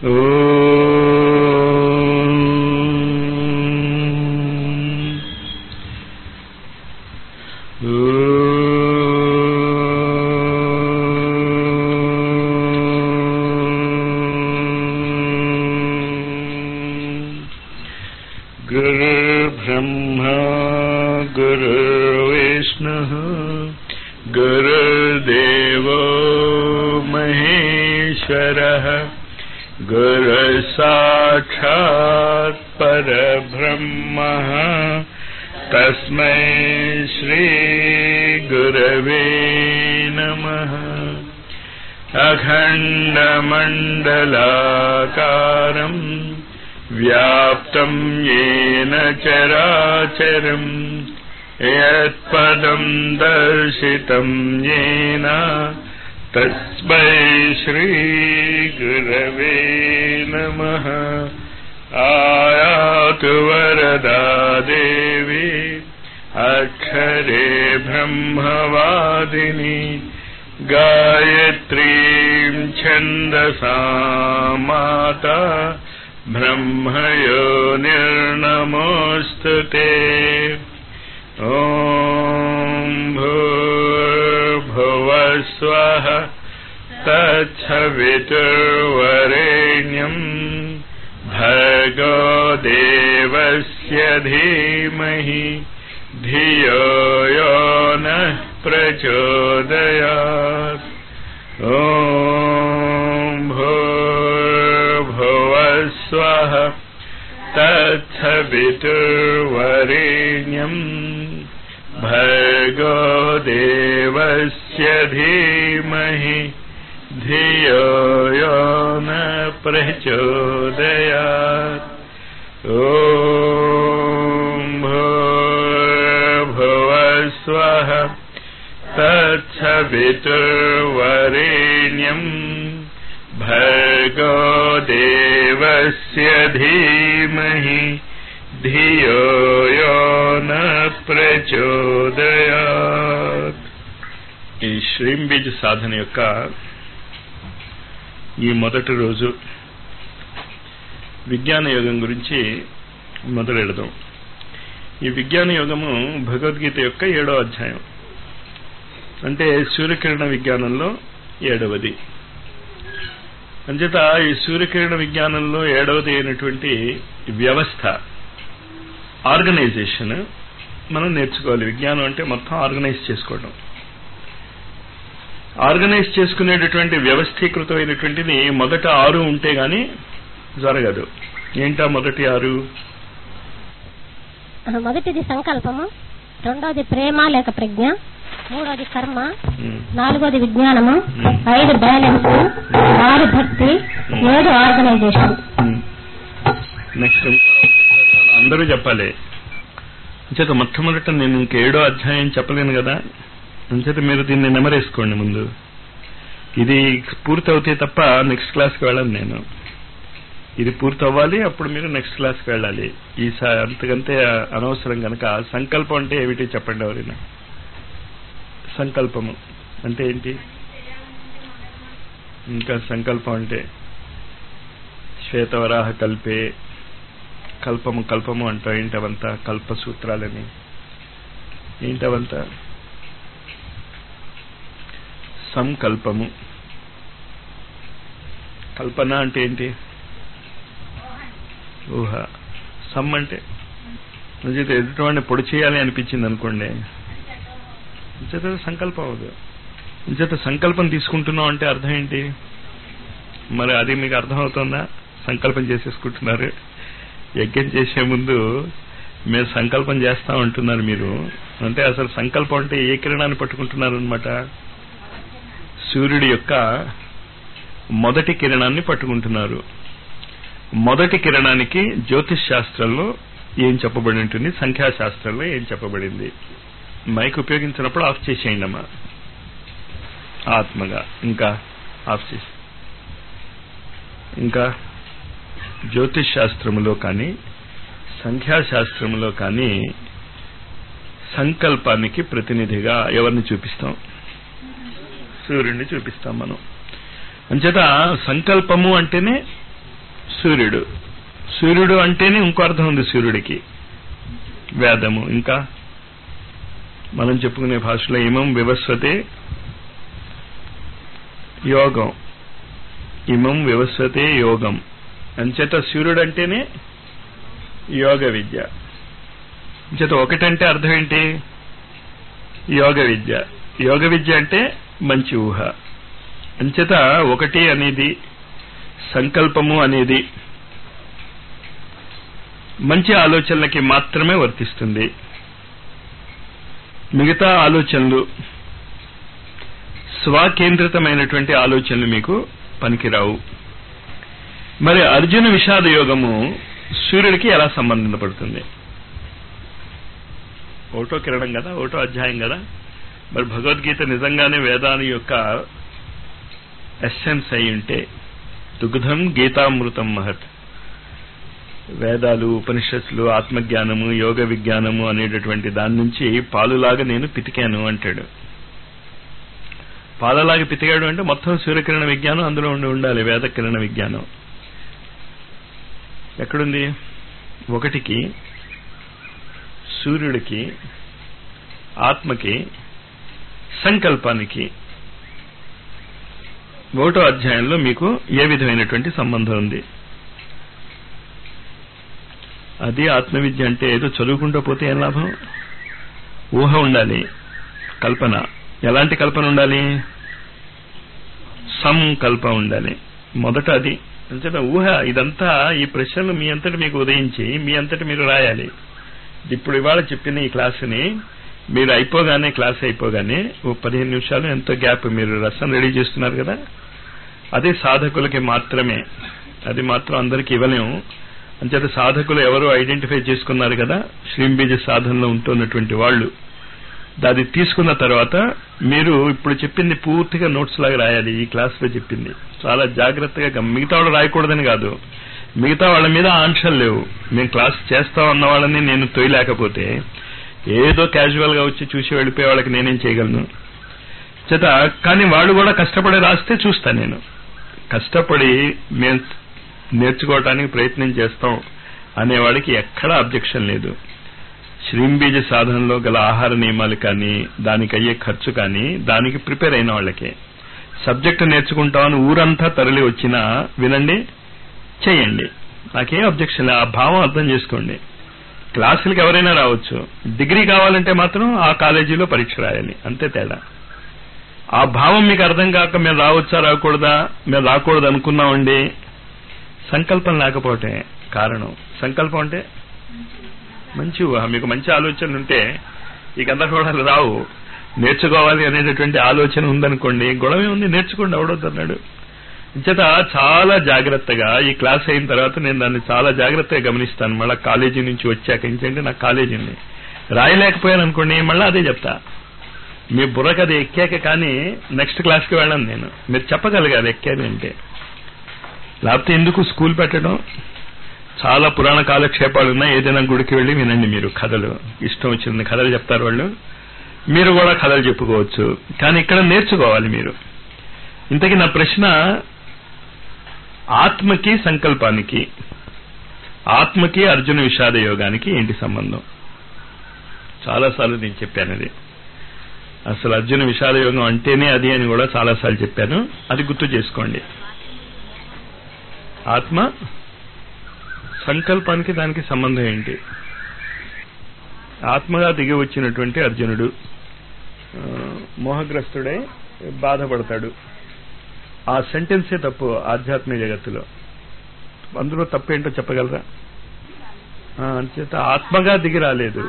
गुरुर्ब्रह्मा गुरुर्विष्णुः गुरुर्देवो महेश्वरः गुरुसाक्षात् परब्रह्मः तस्मै श्रीगुरवे नमः अखण्डमण्डलाकारम् व्याप्तं येन चराचरम् यत्पदं दर्शितं येन तस्मै श्रीगुरवे नमः आयातु वरदा देवी अक्षरे ब्रह्मवादिनी गायत्रीं छन्दसा माता ब्रह्मयो निर्नमोऽस्तु ते ॐ भूर्भुवस्वः तत्सवितुर्वरेण्यम् भर्गो देवस्य धीमहि धियो यो नः प्रचोदयात् ॐ भूर्भुवस्वः तत्सवितुर्वरेण्यम् भर्गो देवस्य धीमहि धियो यो न प्रचोदयात् ॐ भूर्भुवस्वः तत्सवितुर्वरेण्यम् भर्गो देवस्य धीमहि ధియో యో న ప్రచోదయాత్ ఈ శ్రీంబీజ్ సాధన యొక్క ఈ మొదటి రోజు విజ్ఞాన యోగం గురించి మొదలెడదాం ఈ విజ్ఞాన యోగము భగవద్గీత యొక్క ఏడో అధ్యాయం అంటే సూర్యకిరణ విజ్ఞానంలో ఏడవది అంచేత ఈ సూర్యకిరణ విజ్ఞానంలో ఏడవది అయినటువంటి వ్యవస్థ ఆర్గనైజేషన్ మనం నేర్చుకోవాలి విజ్ఞానం అంటే మొత్తం ఆర్గనైజ్ చేసుకోవడం ఆర్గనైజ్ చేసుకునేటటువంటి వ్యవస్థీకృతమైనటువంటిది మొదట ఆరు ఉంటే గాని జరగదు ఏంటా మొదటి ఆరు మొదటిది సంకల్పము రెండోది ప్రేమ లేక ప్రజ్ఞ మూడోది కర్మ నాలుగోది విజ్ఞానము ఐదు బ్యాలెన్స్ ఆరు భక్తి ఏడు ఆర్గనైజేషన్ నెక్స్ట్ అందరూ చెప్పాలి అంచేత మొట్టమొదట నేను ఇంకేడో అధ్యాయం చెప్పలేను కదా అంచేత మీరు దీన్ని నెమరేసుకోండి ముందు ఇది పూర్తి అవుతే తప్ప నెక్స్ట్ క్లాస్కి వెళ్ళను నేను ఇది పూర్తి అవ్వాలి అప్పుడు మీరు నెక్స్ట్ క్లాస్కి వెళ్ళాలి ఈసారి అంతకంతే అనవసరం కనుక సంకల్పం అంటే ఏమిటి చెప్పండి ఎవరైనా సంకల్పము అంటే ఏంటి ఇంకా సంకల్పం అంటే శ్వేతవరాహ కల్పే కల్పము కల్పము అంటాం ఏంటవంతా కల్ప సూత్రాలని ఏంటవంతా సంకల్పము కల్పన అంటే ఏంటి ఊహ సమ్ అంటే నిజంగా ఎదుటివాడిని పొడి చేయాలి అనిపించింది అనుకోండి నిజంగా సంకల్పం అవదు నిజంగా సంకల్పం తీసుకుంటున్నాం అంటే అర్థం ఏంటి మరి అది మీకు అర్థమవుతుందా సంకల్పం చేసేసుకుంటున్నారు యజ్ఞం చేసే ముందు మీరు సంకల్పం చేస్తా ఉంటున్నారు మీరు అంటే అసలు సంకల్పం అంటే ఏ కిరణాన్ని పట్టుకుంటున్నారు అనమాట సూర్యుడి యొక్క మొదటి కిరణాన్ని పట్టుకుంటున్నారు మొదటి కిరణానికి జ్యోతిష్ శాస్త్రంలో ఏం చెప్పబడి ఉంటుంది సంఖ్యాశాస్త్రంలో ఏం చెప్పబడింది మైక్ ఉపయోగించినప్పుడు ఆఫ్ చేసేయండి అమ్మా ఆత్మగా ఇంకా ఆఫ్ చేసి ఇంకా జ్యోతిష్ శాస్త్రములో కానీ సంఖ్యాశాస్త్రములో కానీ సంకల్పానికి ప్రతినిధిగా ఎవరిని చూపిస్తాం సూర్యుడిని చూపిస్తాం మనం అంచేత సంకల్పము అంటేనే సూర్యుడు సూర్యుడు అంటేనే ఇంకో అర్థం ఉంది సూర్యుడికి వేదము ఇంకా మనం చెప్పుకునే భాషలో ఇమం వివస్వతే యోగం ఇమం వివస్వతే యోగం అంచేత సూర్యుడు అంటేనే యోగ విద్య అంచేత ఒకటంటే అర్థం ఏంటి యోగ విద్య యోగ విద్య అంటే మంచి ఊహ అంచేత ఒకటి అనేది సంకల్పము అనేది మంచి ఆలోచనలకి మాత్రమే వర్తిస్తుంది మిగతా ఆలోచనలు స్వకేంద్రితమైనటువంటి ఆలోచనలు మీకు పనికిరావు మరి అర్జున విషాద యోగము సూర్యుడికి ఎలా సంబంధింపడుతుంది ఓటో కిరణం కదా ఓటో అధ్యాయం కదా మరి భగవద్గీత నిజంగానే వేదాని యొక్క ఎస్సెన్స్ అయి ఉంటే దుగ్ధం గీతామృతం మహత్ వేదాలు ఉపనిషత్తులు ఆత్మజ్ఞానము యోగ విజ్ఞానము అనేటటువంటి దాని నుంచి పాలులాగా నేను పితికాను అంటాడు పాలలాగా పితికాడు అంటే మొత్తం సూర్యకిరణ విజ్ఞానం అందులో ఉండి ఉండాలి వేద కిరణ విజ్ఞానం ఎక్కడుంది ఒకటికి సూర్యుడికి ఆత్మకి సంకల్పానికి ఒకటో అధ్యాయంలో మీకు ఏ విధమైనటువంటి సంబంధం ఉంది అది ఆత్మవిద్య అంటే ఏదో చదువుకుంటూ పోతే ఏం లాభం ఊహ ఉండాలి కల్పన ఎలాంటి కల్పన ఉండాలి సంకల్ప ఉండాలి మొదట అది అంచేత ఊహ ఇదంతా ఈ ప్రశ్నలు మీ అంతటి మీకు ఉదయించి మీ అంతటి మీరు రాయాలి ఇప్పుడు ఇవాళ చెప్పిన ఈ క్లాసుని మీరు అయిపోగానే క్లాస్ అయిపోగానే ఓ పదిహేను నిమిషాలు ఎంతో గ్యాప్ మీరు రసం రెడీ చేస్తున్నారు కదా అది సాధకులకి మాత్రమే అది మాత్రం అందరికి ఇవ్వలేము అంచేత సాధకులు ఎవరు ఐడెంటిఫై చేసుకున్నారు కదా శ్రీంబీజ సాధనలో ఉంటున్నటువంటి వాళ్ళు అది తీసుకున్న తర్వాత మీరు ఇప్పుడు చెప్పింది పూర్తిగా నోట్స్ లాగా రాయాలి ఈ క్లాస్ లో చెప్పింది చాలా జాగ్రత్తగా గమ- మిగతా వాళ్ళు రాయకూడదని కాదు మిగతా వాళ్ళ మీద ఆంక్షలు లేవు మేము క్లాస్ చేస్తాం అన్న వాళ్ళని నేను తొయలేకపోతే ఏదో క్యాజువల్ గా వచ్చి చూసి వెళ్ళిపోయే వాళ్ళకి నేనేం చేయగలను చేత కానీ వాళ్ళు కూడా కష్టపడి రాస్తే చూస్తా నేను కష్టపడి మేము నేర్చుకోవటానికి ప్రయత్నం చేస్తాం అనేవాడికి ఎక్కడా అబ్జెక్షన్ లేదు శ్రీంబీజ సాధనలో గల ఆహార నియమాలు కానీ దానికి అయ్యే ఖర్చు కానీ దానికి ప్రిపేర్ అయిన వాళ్ళకే సబ్జెక్ట్ నేర్చుకుంటామని ఊరంతా తరలి వచ్చినా వినండి చేయండి నాకేం అబ్జెక్షన్ లేదు. ఆ భావం అర్థం చేసుకోండి క్లాసులకి ఎవరైనా రావచ్చు డిగ్రీ కావాలంటే మాత్రం ఆ కాలేజీలో పరీక్ష రాయాలి అంతే తేడా ఆ భావం మీకు అర్థం కాక మేము రావచ్చా రాకూడదా మేము రాకూడదు అనుకున్నామండి సంకల్పం లేకపోవటే కారణం సంకల్పం అంటే మంచి ఊహ మీకు మంచి ఆలోచనలు ఉంటే ఈ గందరగోళాలు రావు నేర్చుకోవాలి అనేటటువంటి ఆలోచన ఉందనుకోండి గొడవే ఉంది నేర్చుకోండి అవడొద్దన్నాడు ఇంచేత చాలా జాగ్రత్తగా ఈ క్లాస్ అయిన తర్వాత నేను దాన్ని చాలా జాగ్రత్తగా గమనిస్తాను మళ్ళీ కాలేజీ నుంచి వచ్చాక ఏంటంటే నాకు కాలేజీ ఉంది రాయలేకపోయాను అనుకోండి మళ్ళీ అదే చెప్తా మీ బుర్రకు అది ఎక్కాక కానీ నెక్స్ట్ క్లాస్కి వెళ్ళను నేను మీరు చెప్పగలిగారు ఎక్కాను అంటే లేకపోతే ఎందుకు స్కూల్ పెట్టడం చాలా పురాణ కాలక్షేపాలు ఉన్నాయి ఏదైనా గుడికి వెళ్ళి వినండి మీరు కథలు ఇష్టం వచ్చిన కథలు చెప్తారు వాళ్ళు మీరు కూడా కథలు చెప్పుకోవచ్చు కానీ ఇక్కడ నేర్చుకోవాలి మీరు ఇంతకీ నా ప్రశ్న ఆత్మకి సంకల్పానికి ఆత్మకి అర్జున విషాద యోగానికి ఏంటి సంబంధం చాలాసార్లు నేను చెప్పాను అది అసలు అర్జున విషాద యోగం అంటేనే అది అని కూడా చాలాసార్లు చెప్పాను అది గుర్తు చేసుకోండి ఆత్మ సంకల్పానికి దానికి సంబంధం ఏంటి ఆత్మగా దిగి వచ్చినటువంటి అర్జునుడు ఆ, మోహగ్రస్తుడై బాధపడతాడు ఆ సెంటెన్సే తప్పు ఆధ్యాత్మిక జగత్తులో అందులో తప్పు ఏంటో చెప్పగలరా ఆ, అంచేత ఆత్మగా దిగి రాలేదు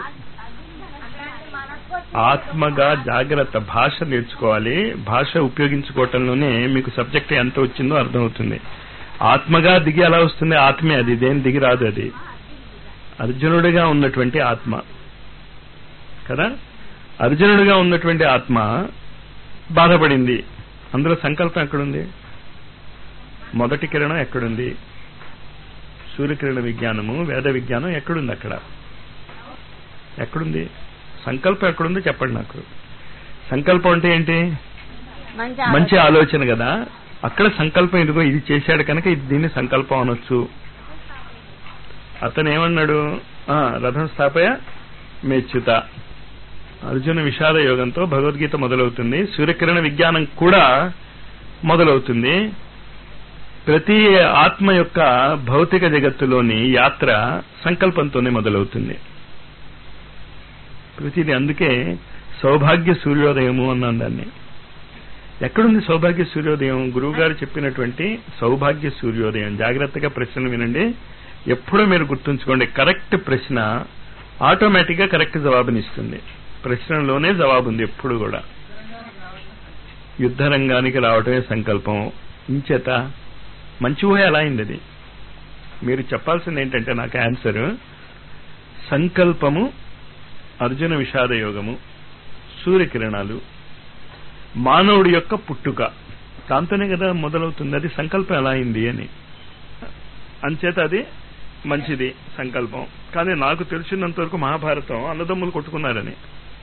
ఆత్మగా జాగ్రత్త భాష నేర్చుకోవాలి భాష ఉపయోగించుకోవటంలోనే మీకు సబ్జెక్ట్ ఎంత వచ్చిందో అర్థమవుతుంది ఆత్మగా దిగి ఎలా వస్తుంది ఆత్మే అది దేని దిగి రాదు అది అర్జునుడిగా ఉన్నటువంటి ఆత్మ కదా అర్జునుడిగా ఉన్నటువంటి ఆత్మ బాధపడింది అందులో సంకల్పం ఎక్కడుంది మొదటి కిరణం ఎక్కడుంది సూర్యకిరణ విజ్ఞానము వేద విజ్ఞానం ఎక్కడుంది అక్కడ ఎక్కడుంది సంకల్పం ఎక్కడుందో చెప్పండి నాకు సంకల్పం అంటే ఏంటి మంచి ఆలోచన కదా అక్కడ సంకల్పం ఇదిగో ఇది చేశాడు కనుక ఇది దీన్ని సంకల్పం అనొచ్చు అతను ఏమన్నాడు ఆ, రథం స్థాపయ మెచ్చుత అర్జున విషాద యోగంతో భగవద్గీత మొదలవుతుంది సూర్యకిరణ విజ్ఞానం కూడా మొదలవుతుంది ప్రతి ఆత్మ యొక్క భౌతిక జగత్తులోని యాత్ర సంకల్పంతోనే మొదలవుతుంది ప్రతిది అందుకే సౌభాగ్య సూర్యోదయము అన్నాను దాన్ని ఎక్కడుంది సౌభాగ్య సూర్యోదయం గురువు గారు చెప్పినటువంటి సౌభాగ్య సూర్యోదయం జాగ్రత్తగా ప్రశ్నలు వినండి ఎప్పుడూ మీరు గుర్తుంచుకోండి కరెక్ట్ ప్రశ్న ఆటోమేటిక్ గా కరెక్ట్ జవాబునిస్తుంది ప్రశ్నలోనే జవాబు ఉంది ఎప్పుడు కూడా యుద్ధ రంగానికి రావటమే సంకల్పం ఇంచేత మంచి ఊహ ఎలా అయింది అది మీరు చెప్పాల్సింది ఏంటంటే నాకు ఆన్సర్ సంకల్పము అర్జున విషాద యోగము సూర్యకిరణాలు మానవుడి యొక్క పుట్టుక దాంతోనే కదా మొదలవుతుంది అది సంకల్పం ఎలా అయింది అని అంచేత అది మంచిది సంకల్పం కానీ నాకు తెలిసినంత వరకు మహాభారతం అన్నదమ్ములు కొట్టుకున్నారని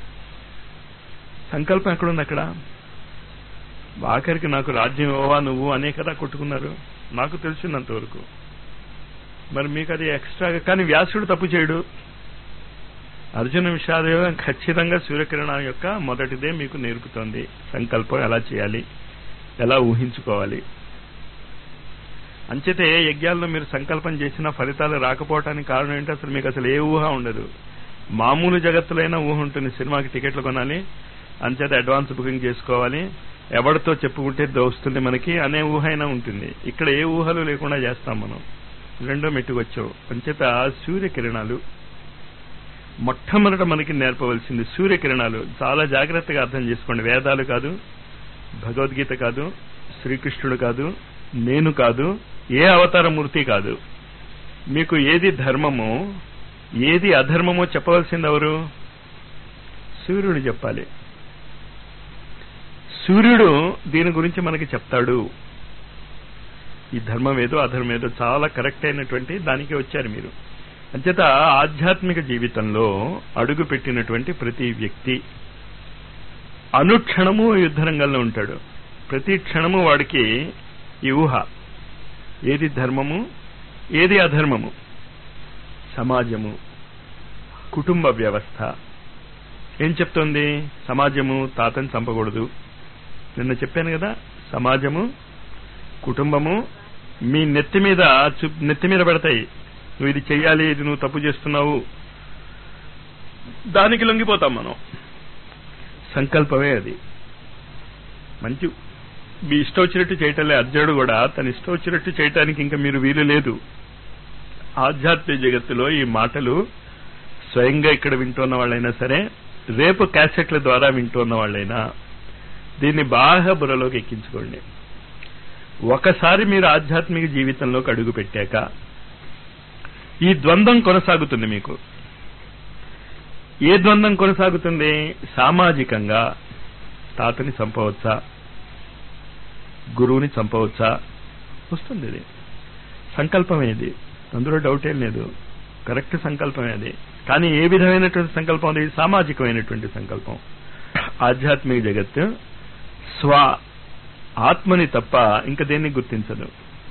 సంకల్పం ఎక్కడుంది అక్కడ ఆఖరికి నాకు రాజ్యం ఇవ్వవా నువ్వు అనే కదా కొట్టుకున్నారు నాకు తెలిసినంత వరకు మరి మీకు అది ఎక్స్ట్రాగా కానీ వ్యాసుడు తప్పు చేయడు అర్జున విషాదయోగం ఖచ్చితంగా సూర్యకిరణం యొక్క మొదటిదే మీకు నేర్పుతోంది సంకల్పం ఎలా చేయాలి ఎలా ఊహించుకోవాలి అంచేతే యజ్ఞాల్లో మీరు సంకల్పం చేసిన ఫలితాలు రాకపోవటానికి కారణం ఏంటి అసలు మీకు అసలు ఏ ఊహ ఉండదు మామూలు జగత్తులైనా ఊహ ఉంటుంది సినిమాకి టికెట్లు కొనాలి అంచేత అడ్వాన్స్ బుకింగ్ చేసుకోవాలి ఎవరితో చెప్పుకుంటే దోస్తుంది మనకి అనే ఊహ అయినా ఉంటుంది ఇక్కడ ఏ ఊహలు లేకుండా చేస్తాం మనం రెండో మెట్టుకు వచ్చావు అంచేత సూర్యకిరణాలు మొట్టమొదట మనకి నేర్పవలసింది సూర్యకిరణాలు చాలా జాగ్రత్తగా అర్థం చేసుకోండి వేదాలు కాదు భగవద్గీత కాదు శ్రీకృష్ణుడు కాదు నేను కాదు ఏ అవతార మూర్తి కాదు మీకు ఏది ధర్మమో ఏది అధర్మమో చెప్పవలసింది ఎవరు సూర్యుడు చెప్పాలి సూర్యుడు దీని గురించి మనకి చెప్తాడు ఈ ధర్మం ఏదో అధర్మం ఏదో చాలా కరెక్ట్ అయినటువంటి దానికి వచ్చారు మీరు అంచేత ఆధ్యాత్మిక జీవితంలో అడుగు పెట్టినటువంటి ప్రతి వ్యక్తి అనుక్షణము యుద్ధరంగంలో ఉంటాడు ప్రతి క్షణము వాడికి ఈ ఊహ ఏది ధర్మము ఏది అధర్మము సమాజము కుటుంబ వ్యవస్థ ఏం చెప్తోంది సమాజము తాతని చంపకూడదు నిన్న చెప్పాను కదా సమాజము కుటుంబము మీ నెత్తి మీద చు- నెత్తి మీద పెడతాయి నువ్వు ఇది చెయ్యాలి ఇది నువ్వు తప్పు చేస్తున్నావు దానికి లొంగిపోతాం మనం సంకల్పమే అది మంచి మీ ఇష్టం వచ్చినట్టు చేయటంలే అర్జునుడు కూడా తన ఇష్టం వచ్చినట్టు చేయటానికి ఇంకా మీరు వీలు లేదు ఆధ్యాత్మిక జగత్తులో ఈ మాటలు స్వయంగా ఇక్కడ వింటున్న వాళ్ళైనా సరే రేపు క్యాసెట్ల ద్వారా వింటున్న వాళ్ళైనా దీన్ని బాగా బుర్రలోకి ఎక్కించుకోండి ఒకసారి మీరు ఆధ్యాత్మిక జీవితంలోకి అడుగు పెట్టాక ఈ ద్వంద్వం కొనసాగుతుంది మీకు ఏ ద్వంద్వం కొనసాగుతుంది సామాజికంగా తాతని చంపవచ్చా గురువుని చంపవచ్చా వస్తుంది ఇది సంకల్పమే ఇది అందులో డౌట్ ఏం లేదు కరెక్ట్ సంకల్పమే అది కానీ ఏ విధమైనటువంటి సంకల్పం అది సామాజికమైనటువంటి సంకల్పం ఆధ్యాత్మిక జగత్తు స్వ ఆత్మని తప్ప ఇంకా దేన్ని గుర్తించదు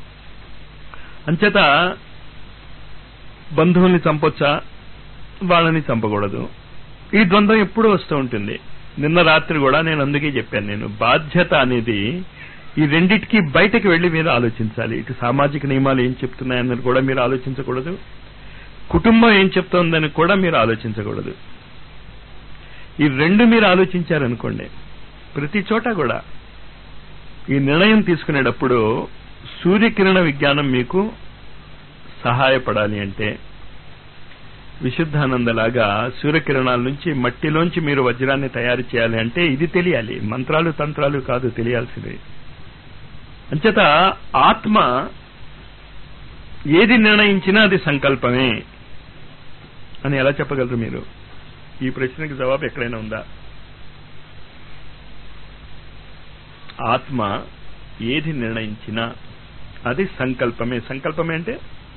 అంచేత బంధువుల్ని చంపొచ్చా వాళ్ళని చంపకూడదు ఈ ద్వంద్వం ఎప్పుడూ వస్తూ ఉంటుంది నిన్న రాత్రి కూడా నేను అందుకే చెప్పాను నేను బాధ్యత అనేది ఈ రెండిటికి బయటకు వెళ్లి మీరు ఆలోచించాలి ఇటు సామాజిక నియమాలు ఏం చెప్తున్నాయన్నది కూడా మీరు ఆలోచించకూడదు కుటుంబం ఏం చెప్తోందని కూడా మీరు ఆలోచించకూడదు ఈ రెండు మీరు ఆలోచించారనుకోండి ప్రతి చోట కూడా ఈ నిర్ణయం తీసుకునేటప్పుడు సూర్యకిరణ విజ్ఞానం మీకు సహాయపడాలి అంటే విశుద్ధానందలాగా సూర్యకిరణాల నుంచి మట్టిలోంచి మీరు వజ్రాన్ని తయారు చేయాలి అంటే ఇది తెలియాలి మంత్రాలు తంత్రాలు కాదు తెలియాల్సింది అంచేత ఆత్మ ఏది నిర్ణయించినా అది సంకల్పమే అని ఎలా చెప్పగలరు మీరు ఈ ప్రశ్నకి జవాబు ఎక్కడైనా ఉందా ఆత్మ ఏది నిర్ణయించినా అది సంకల్పమే సంకల్పమే అంటే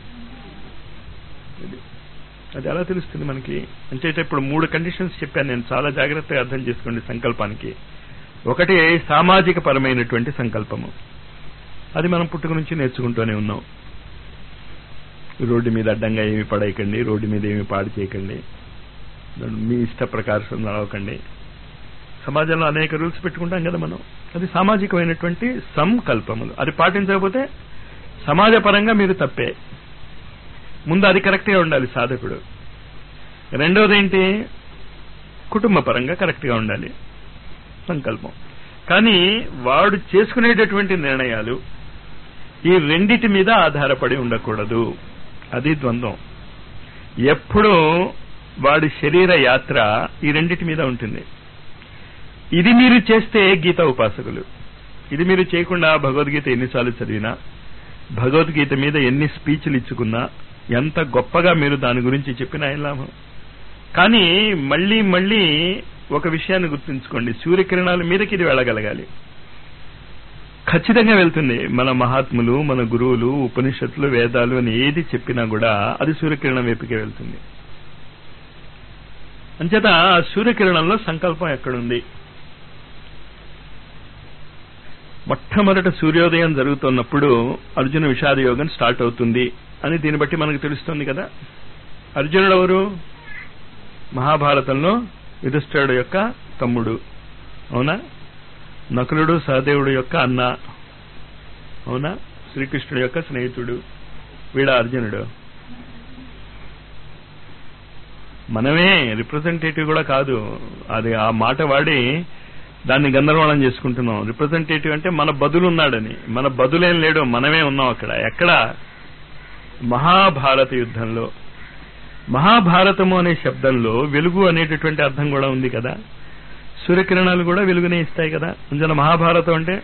ఇది. అది ఎలా తెలుస్తుంది మనకి అంటే ఇప్పుడు మూడు కండిషన్స్ చెప్పాను నేను చాలా జాగ్రత్తగా అర్థం చేసుకోండి సంకల్పానికి ఒకటి సామాజిక పరమైనటువంటి సంకల్పము అది మనం పుట్టుక నుంచి నేర్చుకుంటూనే ఉన్నాం రోడ్డు మీద అడ్డంగా ఏమి పడేయకండి రోడ్డు మీద ఏమి పాడు చేయకండి మీ ఇష్ట ప్రకారం నడవకండి సమాజంలో అనేక రూల్స్ పెట్టుకుంటాం కదా మనం అది సామాజికమైనటువంటి సంకల్పములు అది పాటించకపోతే సమాజపరంగా మీరు తప్పే ముందు అది కరెక్ట్గా ఉండాలి సాధకుడు రెండవది ఏంటి కుటుంబ పరంగా కరెక్ట్గా ఉండాలి సంకల్పం కానీ వాడు చేసుకునేటటువంటి నిర్ణయాలు ఈ రెండిటి మీద ఆధారపడి ఉండకూడదు అది ద్వంద్వం ఎప్పుడూ వాడి శరీర యాత్ర ఈ రెండిటి మీద ఉంటుంది ఇది మీరు చేస్తే గీత ఉపాసకులు ఇది మీరు చేయకుండా భగవద్గీత ఎన్నిసార్లు చదివినా భగవద్గీత మీద ఎన్ని స్పీచ్లు ఇచ్చుకున్నా ఎంత గొప్పగా మీరు దాని గురించి చెప్పినా ఏం లాభం కానీ మళ్ళీ మళ్ళీ ఒక విషయాన్ని గుర్తుంచుకోండి సూర్యకిరణాల మీదకి ఇది వెళ్ళగలగాలి ఖచ్చితంగా వెళ్తుంది మన మహాత్ములు మన గురువులు ఉపనిషత్తులు వేదాలు అని ఏది చెప్పినా కూడా అది సూర్యకిరణం వైపుకే వెళ్తుంది అంచేత ఆ సూర్యకిరణంలో సంకల్పం ఎక్కడుంది మొట్టమొదట సూర్యోదయం జరుగుతున్నప్పుడు అర్జున విషాద యోగం స్టార్ట్ అవుతుంది అని దీన్ని బట్టి మనకు తెలుస్తుంది కదా అర్జునుడు ఎవరు మహాభారతంలో యుధిష్ఠుడు యొక్క తమ్ముడు అవునా నకులుడు సహదేవుడు యొక్క అన్న అవునా శ్రీకృష్ణుడు యొక్క స్నేహితుడు వీడ అర్జునుడు మనమే రిప్రజెంటేటివ్ కూడా కాదు అది ఆ మాట వాడి దాన్ని గందరగోళం చేసుకుంటున్నాం రిప్రజెంటేటివ్ అంటే మన బదులు ఉన్నాడని మన బదులేం లేడు మనమే ఉన్నాం అక్కడ ఎక్కడ మహాభారత యుద్ధంలో మహాభారతము అనే శబ్దంలో వెలుగు అనేటటువంటి అర్థం కూడా ఉంది కదా సూర్యకిరణాలు కూడా వెలుగునే ఇస్తాయి కదా అందులో మహాభారతం అంటే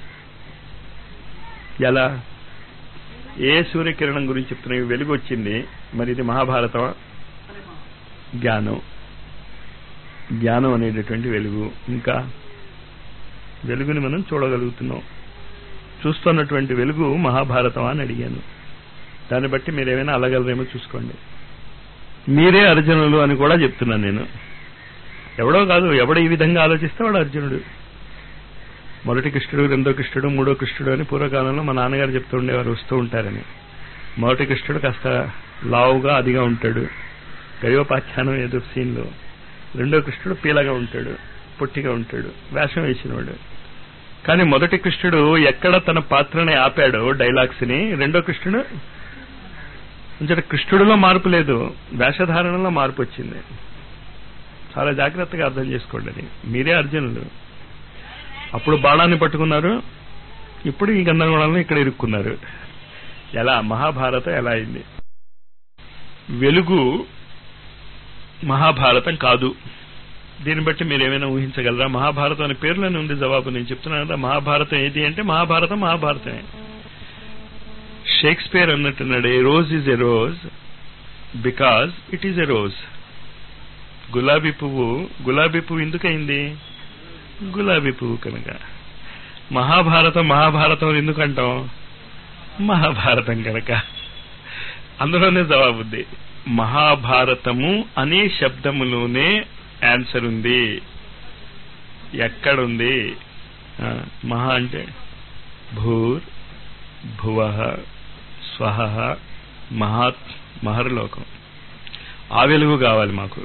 ఎలా ఏ సూర్యకిరణం గురించి చెప్తున్నాయి వెలుగు వచ్చింది మరి ఇది మహాభారతమా జ్ఞానం జ్ఞానం అనేటటువంటి వెలుగు ఇంకా వెలుగుని మనం చూడగలుగుతున్నాం చూస్తున్నటువంటి వెలుగు మహాభారతమా అని అడిగాను దాన్ని బట్టి మీరు ఏమైనా అలగలరేమో చూసుకోండి మీరే అర్జునులు అని కూడా చెప్తున్నాను నేను ఎవడో కాదు ఎవడ ఈ విధంగా ఆలోచిస్తే వాడు అర్జునుడు మొదటి కృష్ణుడు రెండో కృష్ణుడు మూడో కృష్ణుడు అని పూర్వకాలంలో మా నాన్నగారు చెప్తూ ఉండేవారు వస్తూ ఉంటారని మొదటి కృష్ణుడు కాస్త లావుగా అదిగా ఉంటాడు గయోపాఖ్యానం ఏదో సీన్లో రెండో కృష్ణుడు పీలగా ఉంటాడు పొట్టిగా ఉంటాడు వేషం వేసినవాడు కానీ మొదటి కృష్ణుడు ఎక్కడ తన పాత్రని ఆపాడో డైలాగ్స్ ని రెండో కృష్ణుడు అంటే కృష్ణుడిలో మార్పు లేదు వేషధారణలో మార్పు వచ్చింది చాలా జాగ్రత్తగా అర్థం చేసుకోండి అది మీరే అర్జునులు అప్పుడు బాణాన్ని పట్టుకున్నారు ఇప్పుడు ఈ గందరగోళంలో ఇక్కడ ఇరుక్కున్నారు ఎలా మహాభారతం ఎలా అయింది వెలుగు మహాభారతం కాదు దీన్ని బట్టి మీరు ఏమైనా ఊహించగలరా మహాభారతం అనే పేర్లోనే ఉంది జవాబు నేను చెప్తున్నాను కదా మహాభారతం ఏది అంటే మహాభారతం మహాభారతమే షేక్స్పియర్ అన్నట్టున్నాడు a rose is a rose because it is a rose గులాబీ పువ్వు గులాబీ పువ్వు ఎందుకైంది గులాబీ పువ్వు కనుక మహాభారతం మహాభారతం అని ఎందుకు అంటాం మహాభారతం కనుక అందులోనే జవాబు ఉంది మహాభారతము అనే శబ్దములోనే ఆన్సర్ ఉంది ఎక్కడుంది ఆ, మహా అంటే భూర్ భువ స్వహ మహాత్ మహర్లోకం ఆ వెలుగు కావాలి మాకు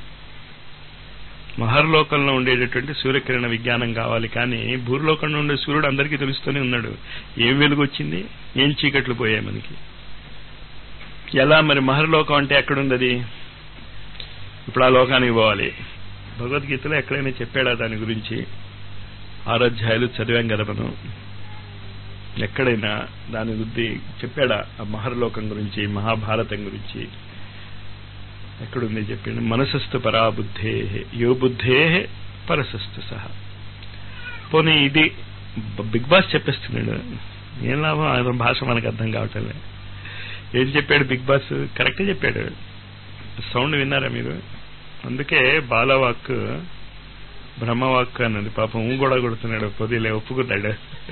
మహర్లోకంలో ఉండేటటువంటి సూర్యకిరణ విజ్ఞానం కావాలి కానీ భూర్లోకంలో ఉండే సూర్యుడు అందరికీ తెలుస్తూనే ఉన్నాడు ఏం వెలుగు వచ్చింది ఏం చీకట్లు పోయాయి మనకి ఎలా మరి మహర్లోకం అంటే ఎక్కడుంది అది ఇప్పుడు ఆ లోకానికి పోవాలి భగవద్గీతలో ఎక్కడైనా చెప్పాడా దాని గురించి ఆరాధ్యాయులు చదివాం కదా మనం ఎక్కడైనా దాని గురించి చెప్పాడా ఆ మహర్లోకం గురించి మహాభారతం గురించి ఎక్కడుంది చెప్పిండు మనసస్తు పరా బుద్ధే యో బుద్ధే పరసస్తు సహా పోనీ ఇది బ- బిగ్ బాస్ చెప్పేస్తున్నాడు ఏం లాభం ఆయన భాష మనకు అర్థం కావటం లేదు ఏం చెప్పాడు బిగ్ బాస్ కరెక్ట్ చెప్పాడు సౌండ్ విన్నారా మీరు అందుకే బాలవాక్ బ్రహ్మవాక్ అన్నది పాపం ఊ కూడా కొడుతున్నాడు పొదిలే ఒప్పుకున్నాడు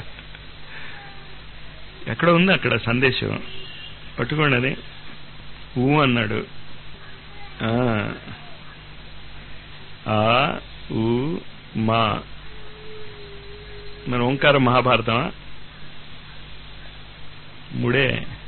ఎక్కడ ఉంది అక్కడ సందేశం పట్టుకోండి అది ఊ అన్నాడు ఆ ఆ ఊ మా మన ఓంకారం మహాభారతమా మూడే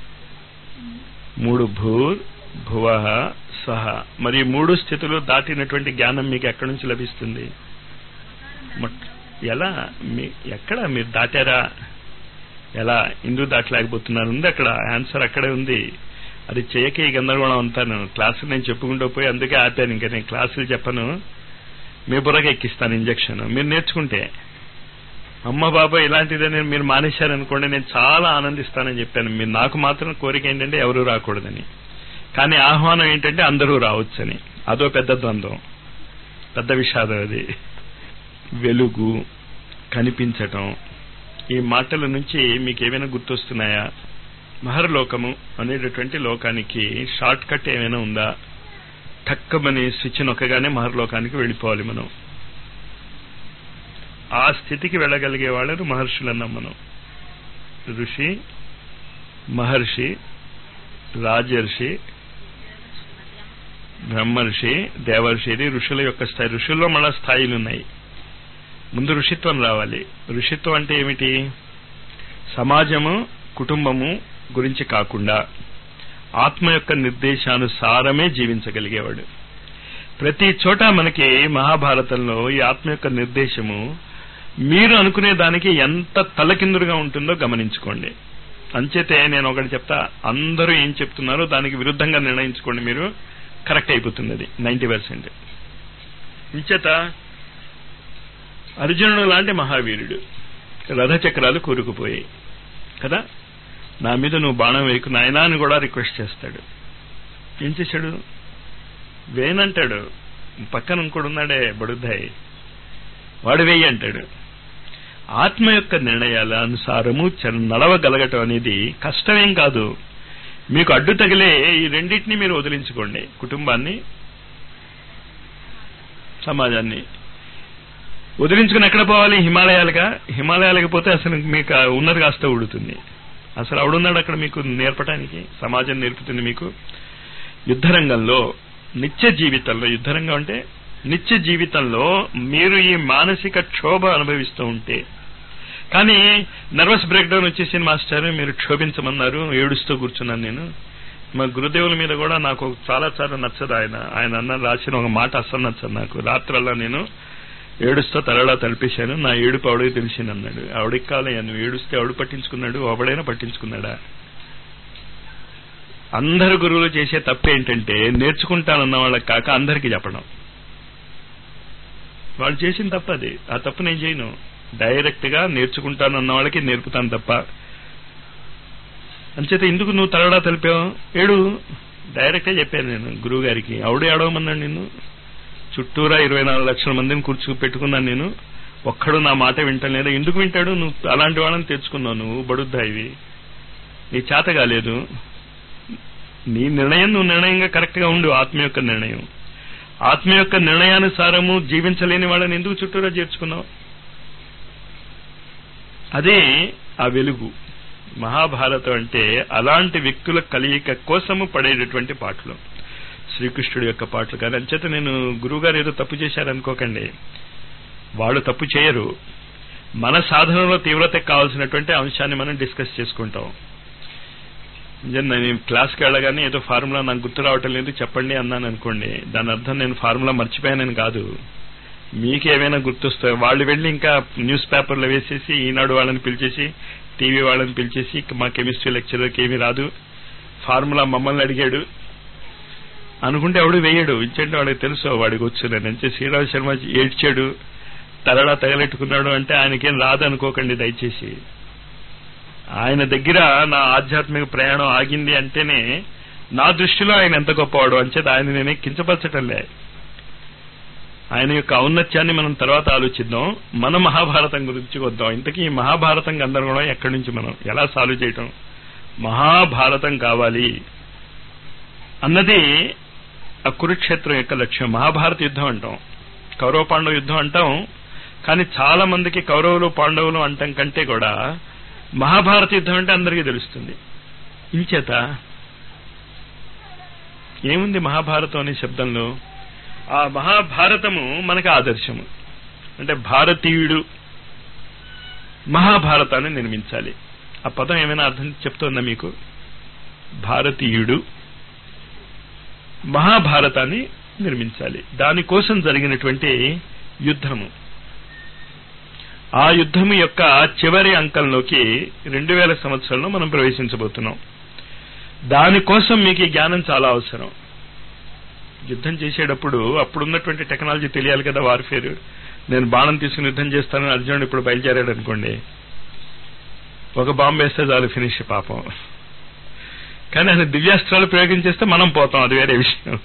మూడు భూర్ భువ సహ మరి ఈ మూడు స్థితులు దాటినటువంటి జ్ఞానం మీకు ఎక్కడి నుంచి లభిస్తుంది మొట్ట- ఎలా మీ ఎక్కడ మీరు దాటారా ఎలా ఎందుకు దాటలేకపోతున్నారు ఉంది అక్కడ ఆన్సర్ అక్కడే ఉంది అది చేయక ఈ గందరగోళం అంతాను క్లాసులు నేను చెప్పుకుంటూ పోయి అందుకే ఆపాను ఇంకా నేను క్లాసులు చెప్పను మీ బుర్రకి ఎక్కిస్తాను ఇంజక్షన్ మీరు నేర్చుకుంటే అమ్మ బాబా ఇలాంటిదని మీరు మానేశారనుకోండి నేను చాలా ఆనందిస్తానని చెప్పాను మీరు నాకు మాత్రం కోరిక ఏంటంటే ఎవరు రాకూడదని కానీ ఆహ్వానం ఏంటంటే అందరూ రావచ్చని అదో పెద్ద ద్వంద్వం పెద్ద విషాదం అది వెలుగు కనిపించటం ఈ మాటల నుంచి మీకు ఏమైనా గుర్తొస్తున్నాయా మహర్లోకము అనేటటువంటి లోకానికి షార్ట్ కట్ ఏమైనా ఉందా టక్కమని స్విచ్ నొక్కగానే మహర్లోకానికి వెళ్ళిపోవాలి మనం ఆ స్థితికి వెళ్ళగలిగే వాళ్ళను మహర్షులు అన్నాం మనం ఋషి మహర్షి రాజర్షి బ్రహ్మర్షి దేవర్షి ఇది ఋషుల యొక్క స్థాయి ఋషుల్లో మళ్ళా స్థాయిలు ఉన్నాయి ముందు ఋషిత్వం రావాలి ఋషిత్వం అంటే ఏమిటి సమాజము కుటుంబము గురించి కాకుండా ఆత్మ యొక్క నిర్దేశానుసారమే జీవించగలిగేవాడు ప్రతి చోట మనకి మహాభారతంలో ఈ ఆత్మ యొక్క నిర్దేశము మీరు అనుకునే దానికి ఎంత తలకిందులుగా ఉంటుందో గమనించుకోండి అంచేతే నేను ఒకటి చెప్తా అందరూ ఏం చెప్తున్నారో దానికి విరుద్ధంగా నిర్ణయించుకోండి మీరు కరెక్ట్ అయిపోతుంది అది నైంటీ పర్సెంట్ ఇంచేత అర్జునుడు లాంటి మహావీరుడు రథచక్రాలు కూరుకుపోయాయి కదా నా మీద నువ్వు బాణం వేయకు నాయనా అని కూడా రిక్వెస్ట్ చేస్తాడు ఏం చేశాడు వేయనంటాడు పక్కన ఇంకోడు ఉన్నాడే బడుద్దాయి వాడు వేయి అంటాడు ఆత్మ యొక్క నిర్ణయాల అనుసారము చ- నడవగలగటం అనేది కష్టమేం కాదు మీకు అడ్డు తగిలే ఈ రెండింటిని మీరు వదిలించుకోండి కుటుంబాన్ని సమాజాన్ని వదిలించుకుని ఎక్కడ పోవాలి హిమాలయాలుగా హిమాలయాలకు పోతే అసలు మీకు ఆ ఉన్నది కాస్త ఉడుతుంది అసలు ఆవిడున్నాడు అక్కడ మీకు నేర్పడానికి సమాజం నేర్పుతుంది మీకు యుద్ధరంగంలో నిత్య జీవితంలో యుద్ధరంగం అంటే నిత్య జీవితంలో మీరు ఈ మానసిక క్షోభ అనుభవిస్తూ ఉంటే కానీ నర్వస్ బ్రేక్ డౌన్ వచ్చేసింది మాస్టర్ మీరు క్షోభించమన్నారు ఏడుస్తూ కూర్చున్నాను నేను మా గురుదేవుల మీద కూడా నాకు చాలా చాలా నచ్చదు ఆయన ఆయన అన్న రాసిన ఒక మాట అస్సలు నచ్చదు నాకు రాత్రల్లా నేను ఏడుస్తూ తలలా తలిపేశాను నా ఏడుపు ఆవిడకి తెలిసింది అన్నాడు ఆవిడకి కాలయ్యా నువ్వు ఏడుస్తే ఆవిడ పట్టించుకున్నాడు ఒకడైనా పట్టించుకున్నాడా అందరు గురువులు చేసే తప్పు ఏంటంటే నేర్చుకుంటానన్న వాళ్ళకి కాక అందరికీ చెప్పడం వాళ్ళు చేసిన తప్పు అది ఆ తప్పు నేను చేయను డైరెక్ట్ గా నేర్చుకుంటానన్న వాళ్ళకి నేర్పుతాను తప్ప అంచేత ఎందుకు నువ్వు తలడా తెలిపావు ఏడు డైరెక్ట్ గా చెప్పాను నేను గురువు గారికి ఆవిడే ఏడవమన్నాడు నిన్ను చుట్టూరా ఇరవై నాలుగు లక్షల మందిని కూర్చు పెట్టుకున్నాను నేను ఒక్కడు నా మాట వింటలేదా ఎందుకు వింటాడు నువ్వు అలాంటి వాళ్ళని తెచ్చుకున్నావు నువ్వు బడుద్దా ఇవి నీ చేత కాలేదు నీ నిర్ణయం నువ్వు నిర్ణయంగా కరెక్ట్ గా ఉండు ఆత్మ యొక్క నిర్ణయం ఆత్మ యొక్క నిర్ణయానుసారము జీవించలేని వాళ్ళని ఎందుకు చుట్టూరా చేర్చుకున్నావు అదే ఆ వెలుగు మహాభారతం అంటే అలాంటి వ్యక్తుల కలయిక కోసము పడేటటువంటి పాటలు శ్రీకృష్ణుడి యొక్క పాటలు కానీ అంచేత నేను గురువుగారు ఏదో తప్పు చేశారనుకోకండి వాళ్ళు తప్పు చేయరు మన సాధనలో తీవ్రతకు కావాల్సినటువంటి అంశాన్ని మనం డిస్కస్ చేసుకుంటాం నిజంగా నేను క్లాస్కి వెళ్ళగానే ఏదో ఫార్ములా నాకు గుర్తు రావటం లేదు చెప్పండి అన్నాను అనుకోండి దాని అర్థం నేను ఫార్ములా మర్చిపోయానని కాదు మీకు ఏమైనా గుర్తొస్తాయి వాళ్ళు వెళ్ళి ఇంకా న్యూస్ పేపర్లో వేసేసి ఈనాడు వాళ్ళని పిలిచేసి టీవీ వాళ్ళని పిలిచేసి మా కెమిస్ట్రీ లెక్చరర్కి ఏమీ రాదు ఫార్ములా మమ్మల్ని అడిగాడు అనుకుంటే ఎవడు వేయడు ఇచ్చేంటే వాడికి తెలుసు వాడికి వచ్చు నేను అంటే శ్రీరామ్ శర్మ ఏడ్చాడు తలడా తగలెట్టుకున్నాడు అంటే ఆయనకేం రాదు అనుకోకండి దయచేసి ఆయన దగ్గర నా ఆధ్యాత్మిక ప్రయాణం ఆగింది అంటేనే నా దృష్టిలో ఆయన ఎంత గొప్పవాడు అంచేది ఆయన నేనే కించపరచటంలే ఆయన యొక్క ఔన్నత్యాన్ని మనం తర్వాత ఆలోచిద్దాం మన మహాభారతం గురించి వద్దాం ఇంతకీ ఈ మహాభారతం గందరగోళం ఎక్కడి నుంచి మనం ఎలా సాల్వ్ చేయటం మహాభారతం కావాలి అన్నది ఆ కురుక్షేత్రం యొక్క లక్ష్యం మహాభారత యుద్ధం అంటాం కౌరవ పాండవ యుద్ధం అంటాం కానీ చాలా మందికి కౌరవులు పాండవులు అంటాం కంటే కూడా మహాభారత యుద్ధం అంటే అందరికీ తెలుస్తుంది ఇంచేత ఏముంది మహాభారతం అనే శబ్దంలో ఆ మహాభారతము మనకి ఆదర్శము అంటే భారతీయుడు మహాభారతాన్ని నిర్మించాలి ఆ పదం ఏమైనా అర్థం చెప్తోందా మీకు భారతీయుడు మహాభారతాన్ని నిర్మించాలి దానికోసం జరిగినటువంటి యుద్ధము ఆ యుద్ధము యొక్క చివరి అంకంలోకి రెండు వేల సంవత్సరంలో మనం ప్రవేశించబోతున్నాం దానికోసం మీకు ఈ జ్ఞానం చాలా అవసరం యుద్ధం చేసేటప్పుడు అప్పుడున్నటువంటి టెక్నాలజీ తెలియాలి కదా వార్ఫేర్ నేను బాణం తీసుకుని యుద్ధం చేస్తానని అర్జునుడు ఇప్పుడు బయలుదేరాడు అనుకోండి ఒక బాంబు వేస్తే చాలు ఫినిష్ పాపం కానీ ఆయన దివ్యాస్త్రాలు ప్రయోగించేస్తే మనం పోతాం అది వేరే విషయం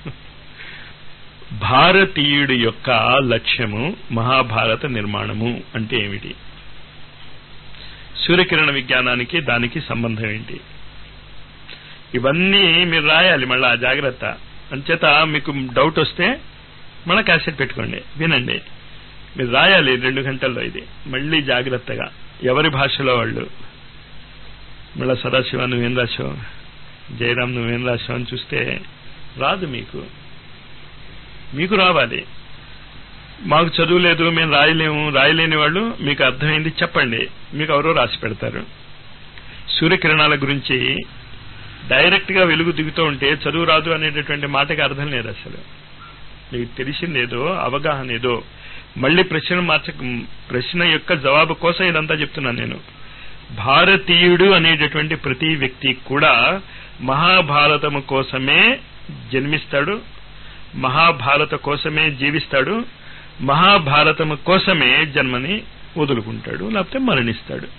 భారతీయుడి యొక్క లక్ష్యము మహాభారత నిర్మాణము అంటే ఏమిటి సూర్యకిరణ విజ్ఞానానికి దానికి సంబంధం ఏంటి ఇవన్నీ మీరు రాయాలి మళ్ళా జాగ్రత్త అంచేత మీకు డౌట్ వస్తే మళ్ళా క్యాసెట్ పెట్టుకోండి వినండి మీరు రాయాలి రెండు గంటల్లో ఇది మళ్ళీ జాగ్రత్తగా ఎవరి భాషలో వాళ్ళు మళ్ళా సదాశివ నువ్వేం రాసావు జయరాం నువ్వేం రాసావు అని చూస్తే రాదు మీకు మీకు రావాలి మాకు చదువు లేదు మేము రాయలేము రాయలేని వాళ్ళు మీకు అర్థమైంది చెప్పండి మీకు ఎవరో రాసి పెడతారు సూర్యకిరణాల గురించి డైరెక్ట్ గా వెలుగు దిగుతూ ఉంటే చదువు రాదు అనేటటువంటి మాటకి అర్థం లేదు అసలు మీకు తెలిసిందేదో అవగాహన ఏదో మళ్ళీ ప్రశ్న మార్చ ప్రశ్న యొక్క జవాబు కోసం ఇదంతా చెప్తున్నాను నేను భారతీయుడు అనేటటువంటి ప్రతి వ్యక్తి కూడా మహాభారతము కోసమే జన్మిస్తాడు మహాభారత కోసమే జీవిస్తాడు మహాభారతము కోసమే జన్మని వదులుకుంటాడు లేకపోతే మరణిస్తాడు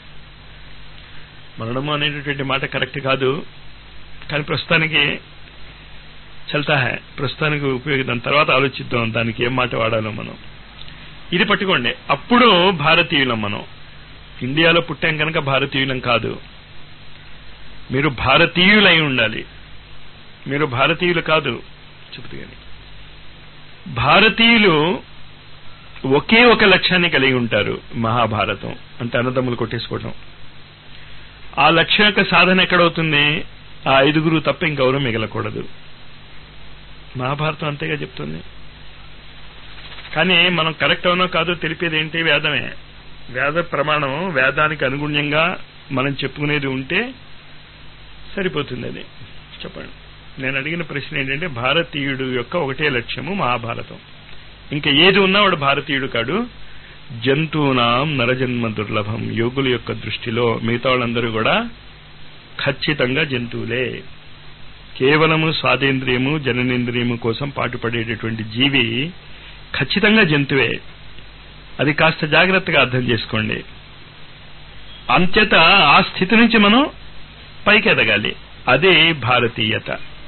మరణము అనేటటువంటి మాట కరెక్ట్ కాదు కానీ ప్రస్తుతానికి చల్తా హై ప్రస్తుతానికి ఉపయోగిద్దాం తర్వాత ఆలోచిద్దాం దానికి ఏం మాట వాడాలో మనం ఇది పట్టుకోండి అప్పుడు భారతీయులం మనం ఇండియాలో పుట్టాం కనుక భారతీయులం కాదు మీరు భారతీయులై ఉండాలి మీరు భారతీయులు కాదు చెబుతూ కానీ భారతీయులు ఒకే ఒక లక్ష్యాన్ని కలిగి ఉంటారు మహాభారతం అంటే అన్నదమ్ములు కొట్టేసుకోవడం ఆ లక్ష్యం యొక్క సాధన ఎక్కడవుతుంది ఆ ఐదుగురు తప్ప ఇంకెవరూ మిగలకూడదు మహాభారతం అంతేగా చెప్తుంది కానీ మనం కరెక్ట్ అవునో కాదో తెలిపేది ఏంటి వేదమే వేద ప్రమాణం వేదానికి అనుగుణ్యంగా మనం చెప్పుకునేది ఉంటే సరిపోతుంది అది చెప్పండి నేను అడిగిన ప్రశ్న ఏంటంటే భారతీయుడు యొక్క ఒకటే లక్ష్యము మహాభారతం ఇంకా ఏది ఉన్నా వాడు భారతీయుడు కాడు జంతువునాం నరజన్మ దుర్లభం యోగుల యొక్క దృష్టిలో మిగతా వాళ్ళందరూ కూడా ఖచ్చితంగా జంతువులే కేవలము స్వాదేంద్రియము జననేంద్రియము కోసం పాటుపడేటటువంటి జీవి ఖచ్చితంగా జంతువే అది కాస్త జాగ్రత్తగా అర్థం చేసుకోండి అంచేత ఆ స్థితి నుంచి మనం పైకి ఎదగాలి అదే భారతీయత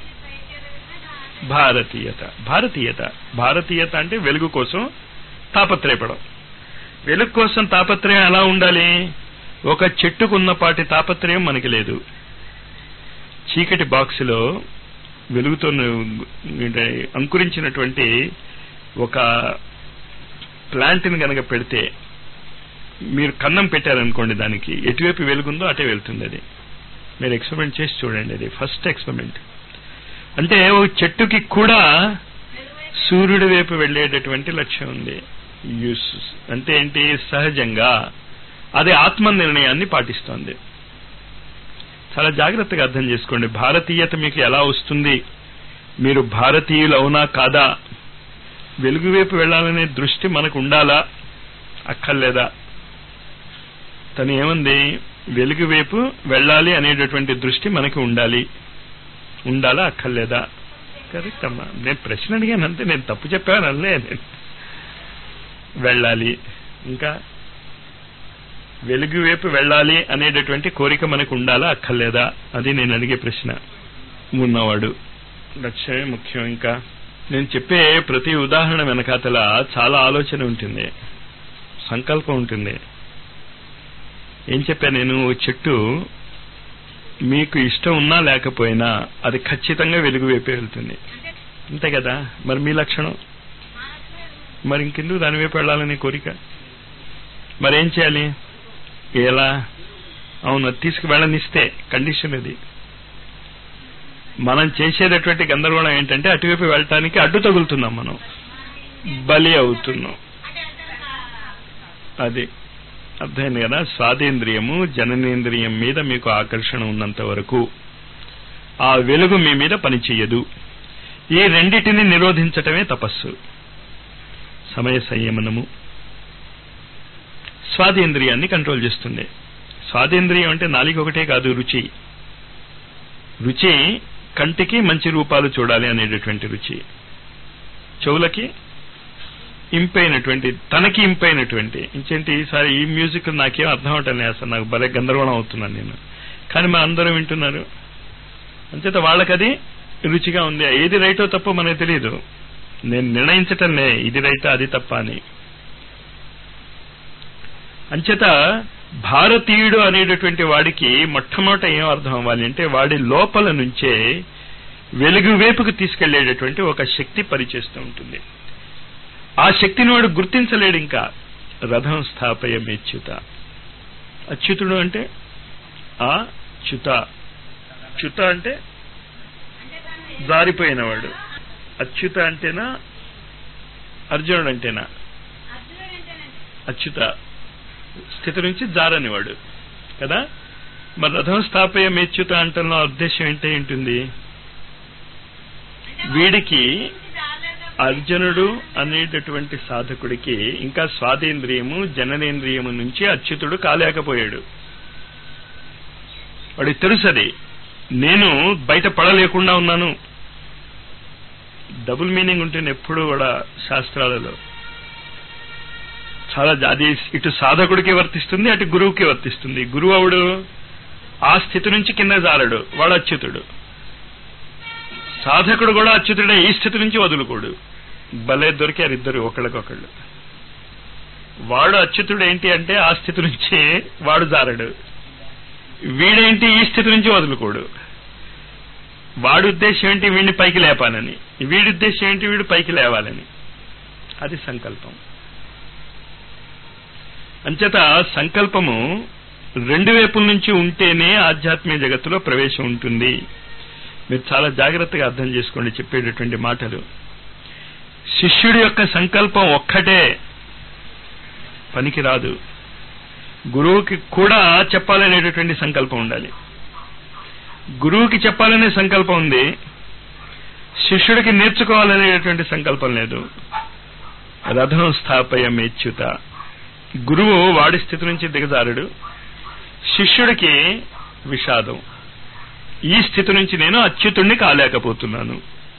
భారతీయత భారతీయత భారతీయత అంటే వెలుగు కోసం తాపత్రయపడం వెలుగు కోసం తాపత్రయం ఎలా ఉండాలి ఒక చెట్టుకున్నపాటి తాపత్రయం మనకి లేదు చీకటి బాక్సులో వెలుగుతో అంకురించినటువంటి ఒక ప్లాంట్ని కనుక పెడితే మీరు కన్నం పెట్టారనుకోండి దానికి ఎటువైపు వెలుగుందో అటే వెళ్తుంది అది మీరు ఎక్స్పెరిమెంట్ చేసి చూడండి అది ఫస్ట్ ఎక్స్పెరిమెంట్ అంటే ఓ చెట్టుకి కూడా సూర్యుడి వైపు వెళ్లేటటువంటి లక్ష్యం ఉంది యూస్ అంటే ఏంటి సహజంగా అది ఆత్మ నిర్ణయాన్ని పాటిస్తోంది చాలా జాగ్రత్తగా అర్థం చేసుకోండి భారతీయత మీకు ఎలా వస్తుంది మీరు భారతీయులు అవునా కాదా వెలుగు వైపు వెళ్లాలనే దృష్టి మనకు ఉండాలా అక్కర్లేదా తను ఏముంది వెలుగు వైపు వెళ్ళాలి అనేటటువంటి దృష్టి మనకి ఉండాలి ఉండాలా అక్కర్లేదా కరెక్ట్ అమ్మా నేను ప్రశ్న అడిగాను అంతే నేను తప్పు చెప్పాను అల్లే నేను వెళ్ళాలి ఇంకా వెలుగు వైపు వెళ్ళాలి అనేటటువంటి కోరిక మనకు ఉండాలా అక్కర్లేదా అది నేను అడిగే ప్రశ్న ఉన్నవాడు లక్ష్యమే ముఖ్యం ఇంకా నేను చెప్పే ప్రతి ఉదాహరణ వెనకాతల చాలా ఆలోచన ఉంటుంది సంకల్పం ఉంటుంది ఏం చెప్పా నేను ఓ చెట్టు మీకు ఇష్టం ఉన్నా లేకపోయినా అది ఖచ్చితంగా వెలుగు వైపే వెళ్తుంది అంతే కదా మరి మీ లక్షణం మరి ఇంకెందుకు దాని వైపు వెళ్ళాలనే కోరిక మరేం చేయాలి ఎలా అవును అది తీసుకువెళ్ళనిస్తే కండిషన్ అది మనం చేసేటటువంటి గందరగోళం ఏంటంటే అటువైపు వెళ్ళటానికి అడ్డు తగులుతున్నాం మనం బలి అవుతున్నాం అది అర్థమైంది కదా స్వాదేంద్రియము జననేంద్రియం మీద మీకు ఆకర్షణ ఉన్నంత వరకు ఆ వెలుగు మీ మీద పనిచేయదు ఈ రెండిటిని నిరోధించటమే తపస్సు సమయ సంయమనము స్వాదేంద్రియాన్ని కంట్రోల్ చేస్తుంది స్వాదేంద్రియం అంటే నాలుగు ఒకటే కాదు రుచి రుచి కంటికి మంచి రూపాలు చూడాలి అనేటటువంటి రుచి చెవులకి ఇంపైనటువంటి తనకి ఇంపైనటువంటి ఇంకేంటి ఈసారి ఈ మ్యూజిక్ నాకేం అర్థం అవటం లేదు అసలు నాకు భలే గందరగోళం అవుతున్నాను నేను కానీ మా అందరూ వింటున్నారు అంచేత వాళ్ళకది రుచిగా ఉంది ఏది రైటో తప్పో మనకు తెలియదు నేను నిర్ణయించటంలే ఇది రైటా అది తప్ప అని అంచేత భారతీయుడు అనేటటువంటి వాడికి మొట్టమొదట ఏం అర్థం అవ్వాలి అంటే వాడి లోపల నుంచే వెలుగు వైపుకు తీసుకెళ్లేటటువంటి ఒక శక్తి పనిచేస్తూ ఉంటుంది ఆ శక్తిని వాడు గుర్తించలేడు ఇంకా రథం స్థాపయ మెచ్యుత అచ్యుతుడు అంటే ఆ చ్యుత చ్యుత అంటే జారిపోయినవాడు అచ్యుత అంటేనా అర్జునుడు అంటేనా అచ్యుత స్థితి నుంచి జారనివాడు కదా మరి రథం స్థాపయ మెచ్యుత అంటలో ఉద్దేశం ఏంటి ఉంటుంది వీడికి అర్జునుడు అనేటటువంటి సాధకుడికి ఇంకా స్వాదేంద్రియము జననేంద్రియము నుంచి అచ్యుతుడు కాలేకపోయాడు వాడికి తెలుసది నేను బయట పడలేకుండా ఉన్నాను డబుల్ మీనింగ్ ఉంటుంది ఎప్పుడు కూడా శాస్త్రాలలో చాలా అది ఇటు సాధకుడికి వర్తిస్తుంది అటు గురువుకి వర్తిస్తుంది గురువు అవుడు ఆ స్థితి నుంచి కింద జారడు వాడు అచ్యుతుడు సాధకుడు కూడా అచ్యుతుడే ఈ స్థితి నుంచి వదులుకోడు భలే దొరికారు ఇద్దరు ఒకళ్ళకొకళ్ళు వాడు అచ్యుతుడు ఏంటి అంటే ఆ స్థితి నుంచి వాడు జారడు వీడేంటి ఈ స్థితి నుంచి వదులుకోడు వాడి ఉద్దేశం ఏంటి వీడిని పైకి లేపాలని వీడి ఉద్దేశం ఏంటి వీడు పైకి లేవాలని అది సంకల్పం అంచేత సంకల్పము రెండు వైపుల నుంచి ఉంటేనే ఆధ్యాత్మిక జగత్తులో ప్రవేశం ఉంటుంది మీరు చాలా జాగ్రత్తగా అర్థం చేసుకోండి చెప్పేటటువంటి మాటలు శిష్యుడి యొక్క సంకల్పం ఒక్కటే పనికి రాదు గురువుకి కూడా చెప్పాలనేటటువంటి సంకల్పం ఉండాలి గురువుకి చెప్పాలనే సంకల్పం ఉంది శిష్యుడికి నేర్చుకోవాలనేటటువంటి సంకల్పం లేదు రథం స్థాపయ మేచ్యుత గురువు వాడి స్థితి నుంచి దిగజారుడు శిష్యుడికి విషాదం ఈ స్థితి నుంచి నేను అచ్యుతుణ్ణి కాలేకపోతున్నాను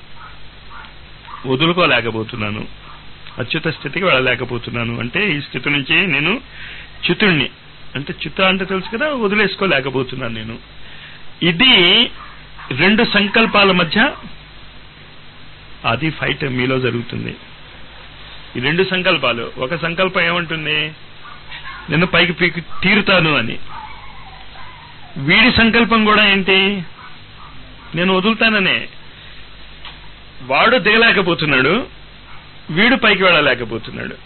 వదులుకోలేకపోతున్నాను అచ్యుత స్థితికి వెళ్ళలేకపోతున్నాను అంటే ఈ స్థితి నుంచి నేను చ్యుతుణ్ణి అంటే చ్యుత అంటే తెలుసు కదా వదిలేసుకోలేకపోతున్నాను నేను ఇది రెండు సంకల్పాల మధ్య అది ఫైట్ మీలో జరుగుతుంది ఈ రెండు సంకల్పాలు ఒక సంకల్పం ఏమంటుంది నేను పైకి పీకి తీరుతాను అని వీడి సంకల్పం కూడా ఏంటి నేను వదులుతాననే వాడు దిగలేకపోతున్నాడు వీడు పైకి వెళ్ళలేకపోతున్నాడు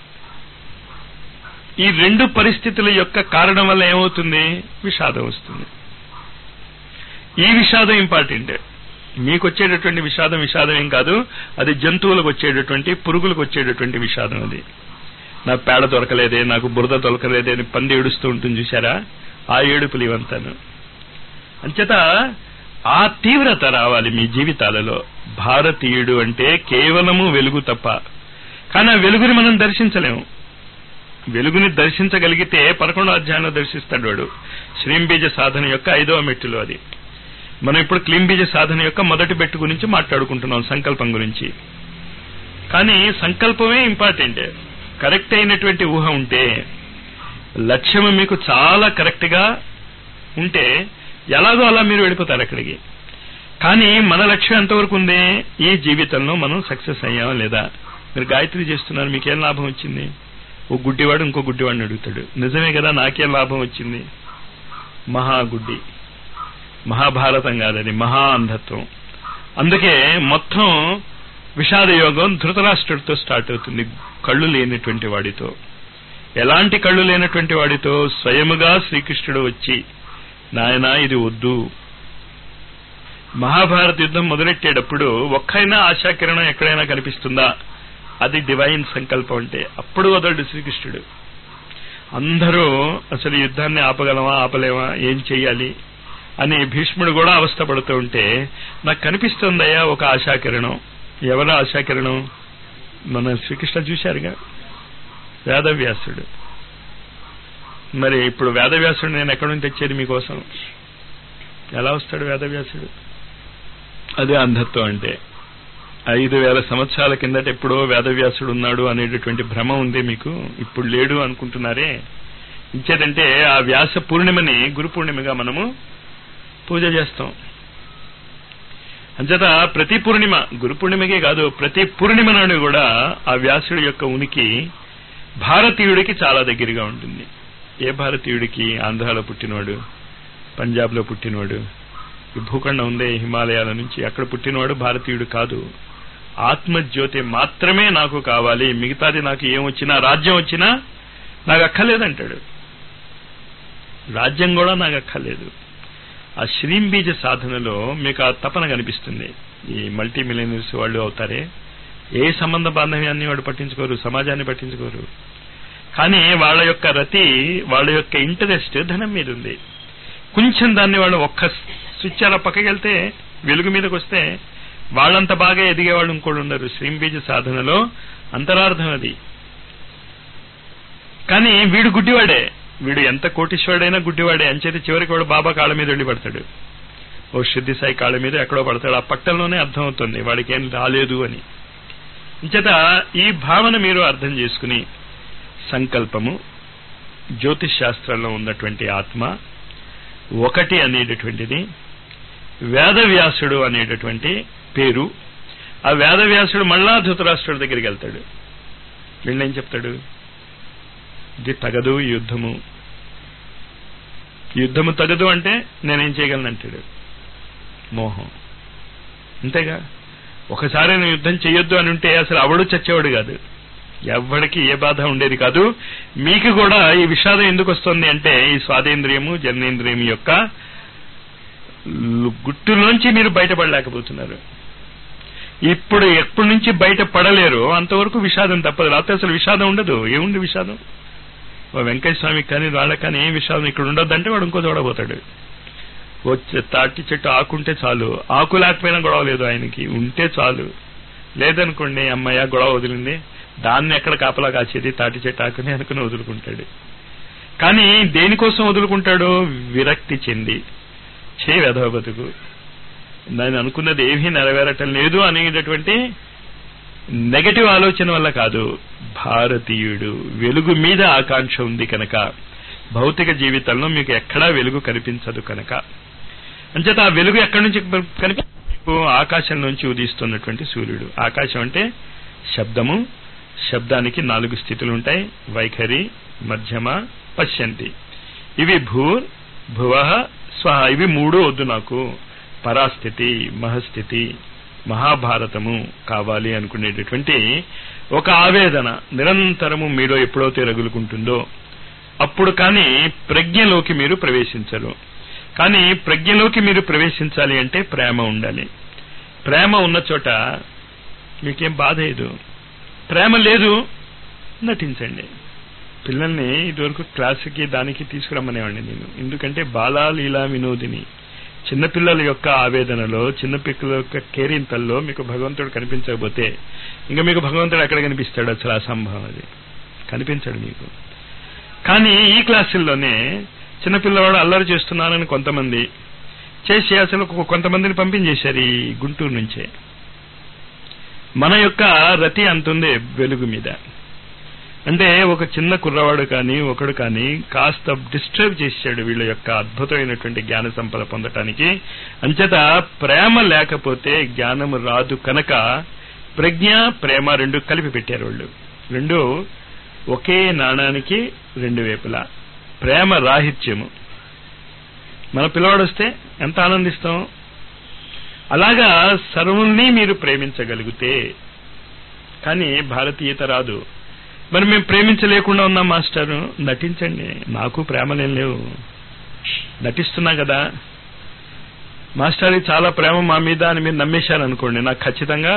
ఈ రెండు పరిస్థితుల యొక్క కారణం వల్ల ఏమవుతుంది విషాదం వస్తుంది ఈ విషాదం ఇంపార్టెంట్ మీకు వచ్చేటటువంటి విషాదం విషాదం ఏం కాదు అది జంతువులకు వచ్చేటటువంటి పురుగులకు వచ్చేటటువంటి విషాదం అది నా పేడ దొరకలేదే నాకు బురద దొరకలేదే అని పంది ఏడుస్తూ ఉంటుంది చూసారా ఆ ఏడుపులు ఇవంతాను అంచేత ఆ తీవ్రత రావాలి మీ జీవితాలలో భారతీయుడు అంటే కేవలము వెలుగు తప్ప కానీ ఆ వెలుగుని మనం దర్శించలేము వెలుగుని దర్శించగలిగితే పదకొండో అధ్యాయంలో దర్శిస్తాడు వాడు శ్రీంబీజ సాధన యొక్క ఐదవ మెట్టులో అది మనం ఇప్పుడు క్లీంబీజ సాధన యొక్క మొదటి బెట్టు గురించి మాట్లాడుకుంటున్నాం సంకల్పం గురించి కానీ సంకల్పమే ఇంపార్టెంట్ కరెక్ట్ అయినటువంటి ఊహ ఉంటే లక్ష్యం మీకు చాలా కరెక్ట్ గా ఉంటే ఎలాగో అలా మీరు వెళ్ళిపోతారు అక్కడికి కానీ మన లక్ష్యం ఎంతవరకు ఉంది ఈ జీవితంలో మనం సక్సెస్ అయ్యామా లేదా మీరు గాయత్రి చేస్తున్నారు మీకేం లాభం వచ్చింది ఓ గుడ్డివాడు ఇంకో గుడ్డివాడిని అడుగుతాడు నిజమే కదా నాకేం లాభం వచ్చింది మహాగుడ్డి మహాభారతం కాదని మహా అంధత్వం అందుకే మొత్తం విషాద యోగం ధృతరాష్ట్రుడితో స్టార్ట్ అవుతుంది కళ్ళు లేనటువంటి వాడితో ఎలాంటి కళ్ళు లేనటువంటి వాడితో స్వయముగా శ్రీకృష్ణుడు వచ్చి నాయన ఇది వద్దు మహాభారత యుద్ధం మొదలెట్టేటప్పుడు ఒక్కైనా ఆశాకిరణం ఎక్కడైనా కనిపిస్తుందా అది డివైన్ సంకల్పం అంటే అప్పుడు వదలడు శ్రీకృష్ణుడు అందరూ అసలు యుద్ధాన్ని ఆపగలమా ఆపలేమా ఏం చెయ్యాలి అని భీష్ముడు కూడా అవస్థపడుతూ ఉంటే నాకు కనిపిస్తుందయ్యా ఒక ఆశాకిరణం ఎవరు ఆశాకిరణం మన శ్రీకృష్ణ చూశారుగా వేదవ్యాసుడు మరి ఇప్పుడు వేదవ్యాసుడు నేను ఎక్కడి నుంచి తెచ్చేది మీకోసం ఎలా వస్తాడు వేదవ్యాసుడు అదే అంధత్వం అంటే ఐదు వేల సంవత్సరాల కిందట ఎప్పుడో వేదవ్యాసుడు ఉన్నాడు అనేటటువంటి భ్రమ ఉంది మీకు ఇప్పుడు లేడు అనుకుంటున్నారే ఇచ్చేదంటే ఆ వ్యాస పూర్ణిమని గురు పూర్ణిమగా మనము పూజ చేస్తాం అంచేత ప్రతి పూర్ణిమ గురు పూర్ణిమకే కాదు ప్రతి పూర్ణిమ నాడు కూడా ఆ వ్యాసుడి యొక్క ఉనికి భారతీయుడికి చాలా దగ్గరగా ఉంటుంది ఏ భారతీయుడికి ఆంధ్రాలో పుట్టినవాడు పంజాబ్లో పుట్టినవాడు ఈ భూఖండం ఉందే హిమాలయాల నుంచి అక్కడ పుట్టినవాడు భారతీయుడు కాదు ఆత్మజ్యోతి మాత్రమే నాకు కావాలి మిగతాది నాకు ఏమొచ్చినా రాజ్యం వచ్చినా నాకు అక్కర్లేదంటాడు రాజ్యం కూడా నాకు అక్కర్లేదు ఆ శ్రీంబీజ సాధనలో మీకు ఆ తపన కనిపిస్తుంది ఈ మల్టీ మిలియనర్స్ వాళ్ళు అవుతారే ఏ సంబంధ బాంధవ్యాన్ని వాడు పట్టించుకోరు సమాజాన్ని పట్టించుకోరు కానీ వాళ్ళ యొక్క రతి వాళ్ళ యొక్క ఇంటరెస్ట్ ధనం మీద ఉంది కొంచెం దాన్ని వాళ్ళు ఒక్క స్విచ్ అలా పక్కకి వెళ్తే వెలుగు మీదకి వస్తే వాళ్ళంత బాగా ఎదిగేవాళ్ళు ఇంకోటి ఉండరు శ్రీంబీజ సాధనలో అంతరార్థం అది కానీ వీడు గుడ్డివాడే వీడు ఎంత కోటీశ్వరుడైనా గుడ్డివాడే అంచేది చివరికి వాడు బాబా కాళ్ళ మీద వెళ్ళి పడతాడు ఓ శుద్ధి సాయి కాళ్ళ మీద ఎక్కడో పడతాడు ఆ పట్టంలోనే అర్థం అవుతుంది వాడికి ఏం రాలేదు అని ఇంచేత ఈ భావన మీరు అర్థం చేసుకుని సంకల్పము జ్యోతిష్ శాస్త్రంలో ఉన్నటువంటి ఆత్మ ఒకటి అనేటటువంటిది వేదవ్యాసుడు అనేటటువంటి పేరు ఆ వేదవ్యాసుడు మళ్ళా ధృతరాష్ట్రుడి దగ్గరికి వెళ్తాడు వీళ్ళేం చెప్తాడు ఇది తగదు ఈ యుద్ధము యుద్ధము తగదు అంటే నేనేం చేయగలను అంటాడు మోహం అంతేగా ఒకసారి నువ్వు యుద్ధం చెయ్యొద్దు అని ఉంటే అసలు అవడు చచ్చేవాడు కాదు ఎవ్వడికి ఏ బాధ ఉండేది కాదు మీకు కూడా ఈ విషాదం ఎందుకు వస్తుంది అంటే ఈ స్వాదేంద్రియము జననేంద్రియం యొక్క గుట్టులోంచి మీరు బయటపడలేకపోతున్నారు ఇప్పుడు ఎప్పటి నుంచి బయట పడలేరు అంతవరకు విషాదం తప్పదు లేకపోతే అసలు విషాదం ఉండదు ఏముంది విషాదం ఓ వెంకయ్య స్వామికి కానీ వాళ్ళకి కానీ ఏం విషాదం ఇక్కడ ఉండొద్దంటే వాడు ఇంకో చూడబోతాడు వచ్చే తాటి చెట్టు ఆకుంటే చాలు ఆకు లేకపోయినా గొడవ లేదు ఆయనకి ఉంటే చాలు లేదనుకోండి అమ్మయ్య గొడవ వదిలింది దాన్ని ఎక్కడ కాపలా కాచేది తాటి చెట్టు ఆకుని అనుకుని వదులుకుంటాడు కానీ దేనికోసం వదులుకుంటాడు విరక్తి చెంది చే వెధవ బతుకు దాన్ని అనుకున్నది ఏమీ నెరవేరటం లేదు అనేటటువంటి నెగటివ్ ఆలోచన వల్ల కాదు భారతీయుడు వెలుగు మీద ఆకాంక్ష ఉంది కనుక భౌతిక జీవితంలో మీకు ఎక్కడా వెలుగు కనిపించదు కనుక అంచేత ఆ వెలుగు ఎక్కడి నుంచి కనిపి ఆకాశం నుంచి ఉదయిస్తున్నటువంటి సూర్యుడు ఆకాశం అంటే శబ్దము శబ్దానికి నాలుగు స్థితులు ఉంటాయి వైఖరి మధ్యమ పశ్యంతి ఇవి భూర్ భువ స్వహ ఇవి మూడు వద్దు నాకు పరాస్థితి మహస్థితి మహాభారతము కావాలి అనుకునేటటువంటి ఒక ఆవేదన నిరంతరము మీలో ఎప్పుడైతే రగులుకుంటుందో అప్పుడు కానీ ప్రజ్ఞలోకి మీరు ప్రవేశించరు కానీ ప్రజ్ఞలోకి మీరు ప్రవేశించాలి అంటే ప్రేమ ఉండాలి ప్రేమ ఉన్న చోట మీకేం బాధ లేదు ప్రేమ లేదు నటించండి పిల్లల్ని ఇదివరకు క్లాసుకి దానికి తీసుకురమ్మనేవాడిని నేను ఎందుకంటే బాలా లీలా వినోదిని చిన్నపిల్లల యొక్క ఆవేదనలో చిన్నపిల్లల యొక్క కేరింతల్లో మీకు భగవంతుడు కనిపించకపోతే ఇంకా మీకు భగవంతుడు ఎక్కడ కనిపిస్తాడు అసలు అసంభవం అది కనిపించాడు మీకు కానీ ఈ క్లాసుల్లోనే చిన్నపిల్లవాడు అల్లరి చేస్తున్నానని కొంతమంది చేసి అసలు కొంతమందిని పంపించేశారు ఈ గుంటూరు నుంచే మన యొక్క రతి అంతుంది వెలుగు మీద అంటే ఒక చిన్న కుర్రవాడు కానీ ఒకడు కానీ కాస్త డిస్టర్బ్ చేశాడు వీళ్ళ యొక్క అద్భుతమైనటువంటి జ్ఞాన సంపద పొందటానికి అంచేత ప్రేమ లేకపోతే జ్ఞానము రాదు కనుక ప్రజ్ఞ ప్రేమ రెండు కలిపి పెట్టారు వాళ్ళు రెండు ఒకే నాణానికి రెండు వైపులా ప్రేమ రాహిత్యము మన పిల్లవాడు వస్తే ఎంత ఆనందిస్తాం అలాగా సర్వుల్ని మీరు ప్రేమించగలిగితే కానీ భారతీయత రాదు మరి మేము ప్రేమించలేకుండా ఉన్నాం మాస్టారు నటించండి నాకు ప్రేమలేం లేవు నటిస్తున్నా కదా మాస్టర్ చాలా ప్రేమ మా మీద అని మీరు నమ్మేశారు అనుకోండి నాకు ఖచ్చితంగా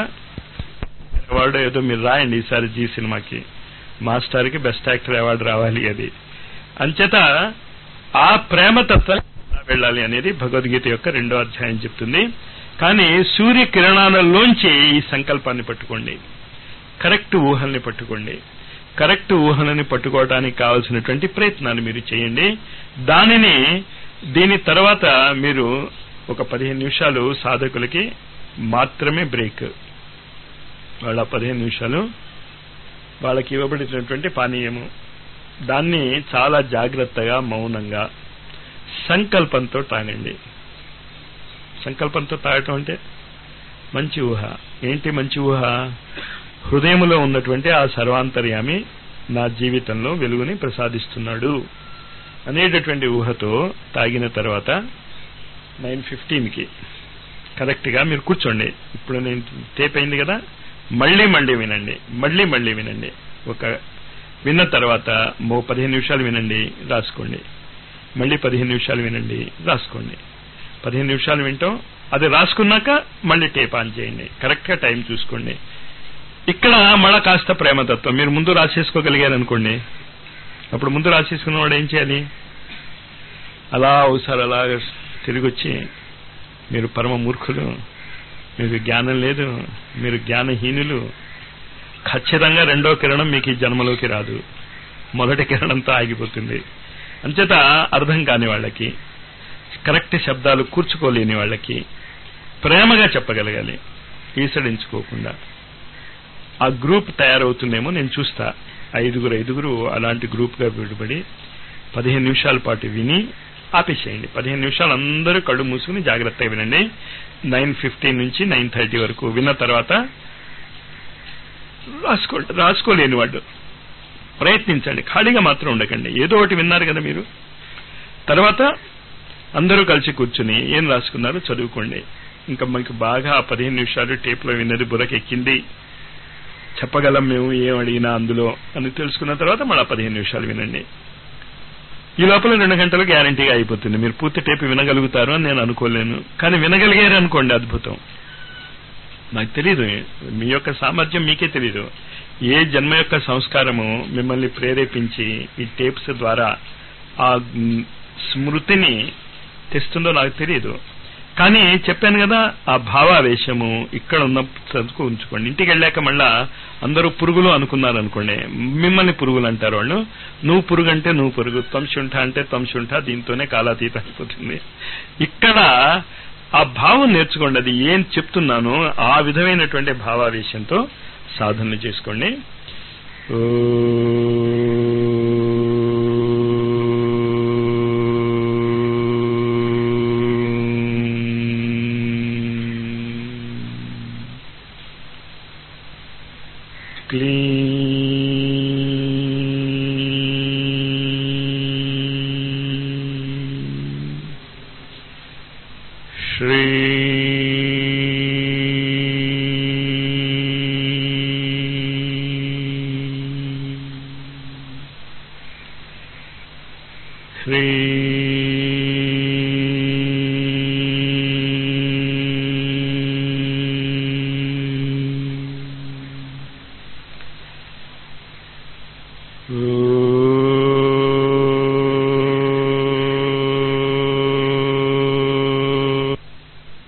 అవార్డు ఏదో మీరు రాయండి ఈసారి జీ సినిమాకి మాస్టర్కి బెస్ట్ యాక్టర్ అవార్డు రావాలి అది అంచేత ఆ ప్రేమతత్వం ఎలా వెళ్ళాలి అనేది భగవద్గీత యొక్క రెండో అధ్యాయం చెప్తుంది కానీ సూర్య కిరణాలలోంచి ఈ సంకల్పాన్ని పట్టుకోండి కరెక్ట్ ఊహల్ని పట్టుకోండి కరెక్ట్ ఊహలని పట్టుకోవడానికి కావాల్సినటువంటి ప్రయత్నాన్ని మీరు చేయండి దానిని దీని తర్వాత మీరు ఒక పదిహేను నిమిషాలు సాధకులకి మాత్రమే బ్రేక్ వాళ్ళ పదిహేను నిమిషాలు వాళ్ళకి ఇవ్వబడినటువంటి పానీయము దాన్ని చాలా జాగ్రత్తగా మౌనంగా సంకల్పంతో తాగండి సంకల్పంతో తాగటం అంటే మంచి ఊహ ఏంటి మంచి ఊహ హృదయములో ఉన్నటువంటి ఆ సర్వాంతర్యామి నా జీవితంలో వెలుగుని ప్రసాదిస్తున్నాడు అనేటటువంటి ఊహతో తాగిన తర్వాత నైన్ ఫిఫ్టీన్కి కరెక్ట్గా మీరు కూర్చోండి ఇప్పుడు నేను టేప్ అయింది కదా మళ్ళీ మళ్ళీ వినండి మళ్ళీ మళ్ళీ వినండి ఒక విన్న తర్వాత ఓ పదిహేను నిమిషాలు వినండి రాసుకోండి మళ్ళీ పదిహేను నిమిషాలు వినండి రాసుకోండి పదిహేను నిమిషాలు వింటాం అది రాసుకున్నాక మళ్ళీ టేప్ ఆన్ చేయండి కరెక్ట్గా టైం చూసుకోండి ఇక్కడ మళ్ళా కాస్త ప్రేమతత్వం మీరు ముందు రాసేసుకోగలిగారు అనుకోండి అప్పుడు ముందు రాసేసుకున్న వాడు ఏం చేయాలి అలా ఒకసారి అలా తిరిగి వచ్చి మీరు పరమ మూర్ఖులు మీకు జ్ఞానం లేదు మీరు జ్ఞానహీనులు ఖచ్చితంగా రెండో కిరణం మీకు ఈ జన్మలోకి రాదు మొదటి కిరణంతో ఆగిపోతుంది అంచేత అర్థం కాని వాళ్ళకి కరెక్ట్ శబ్దాలు కూర్చుకోలేని వాళ్ళకి ప్రేమగా చెప్పగలగాలి ఈసడించుకోకుండా ఆ గ్రూప్ తయారవుతుందేమో నేను చూస్తా ఐదుగురు ఐదుగురు అలాంటి గ్రూప్గా విడిపడి పదిహేను నిమిషాల పాటు విని ఆపేసేయండి పదిహేను నిమిషాలు అందరూ కళ్ళు మూసుకుని జాగ్రత్తగా వినండి నైన్ ఫిఫ్టీన్ నుంచి నైన్ థర్టీ వరకు విన్న తర్వాత రాసుకో రాసుకోలేని వాడు ప్రయత్నించండి ఖాళీగా మాత్రం ఉండకండి ఏదో ఒకటి విన్నారు కదా మీరు తర్వాత అందరూ కలిసి కూర్చుని ఏం రాసుకున్నారో చదువుకోండి ఇంకా మనకి బాగా ఆ పదిహేను నిమిషాలు టేప్లో విన్నది బుర్రకెక్కింది చెప్పగలం మేము ఏం అడిగినా అందులో అని తెలుసుకున్న తర్వాత మళ్ళీ పదిహేను నిమిషాలు వినండి ఈ లోపల రెండు గంటలు గ్యారంటీగా అయిపోతుంది మీరు పూర్తి టేపు వినగలుగుతారు అని నేను అనుకోలేను కానీ వినగలిగారు అనుకోండి అద్భుతం నాకు తెలీదు మీ యొక్క సామర్థ్యం మీకే తెలీదు ఏ జన్మ యొక్క సంస్కారము మిమ్మల్ని ప్రేరేపించి ఈ టేప్స్ ద్వారా ఆ స్మృతిని తెస్తుందో నాకు తెలియదు కానీ చెప్పాను కదా ఆ భావావేశము ఇక్కడ ఉన్న చదువుకు ఉంచుకోండి ఇంటికి వెళ్ళాక మళ్ళా అందరూ పురుగులు అనుకున్నారు అనుకోండి మిమ్మల్ని పురుగులు అంటారు వాళ్ళు నువ్వు పురుగు అంటే నువ్వు పురుగు తంశుంఠ అంటే తంశుంఠ దీంతోనే కాలాతీత అయిపోతుంది ఇక్కడ ఆ భావం నేర్చుకోండి అది ఏం చెప్తున్నానో ఆ విధమైనటువంటి భావావేశంతో సాధనలు చేసుకోండి శ్రీ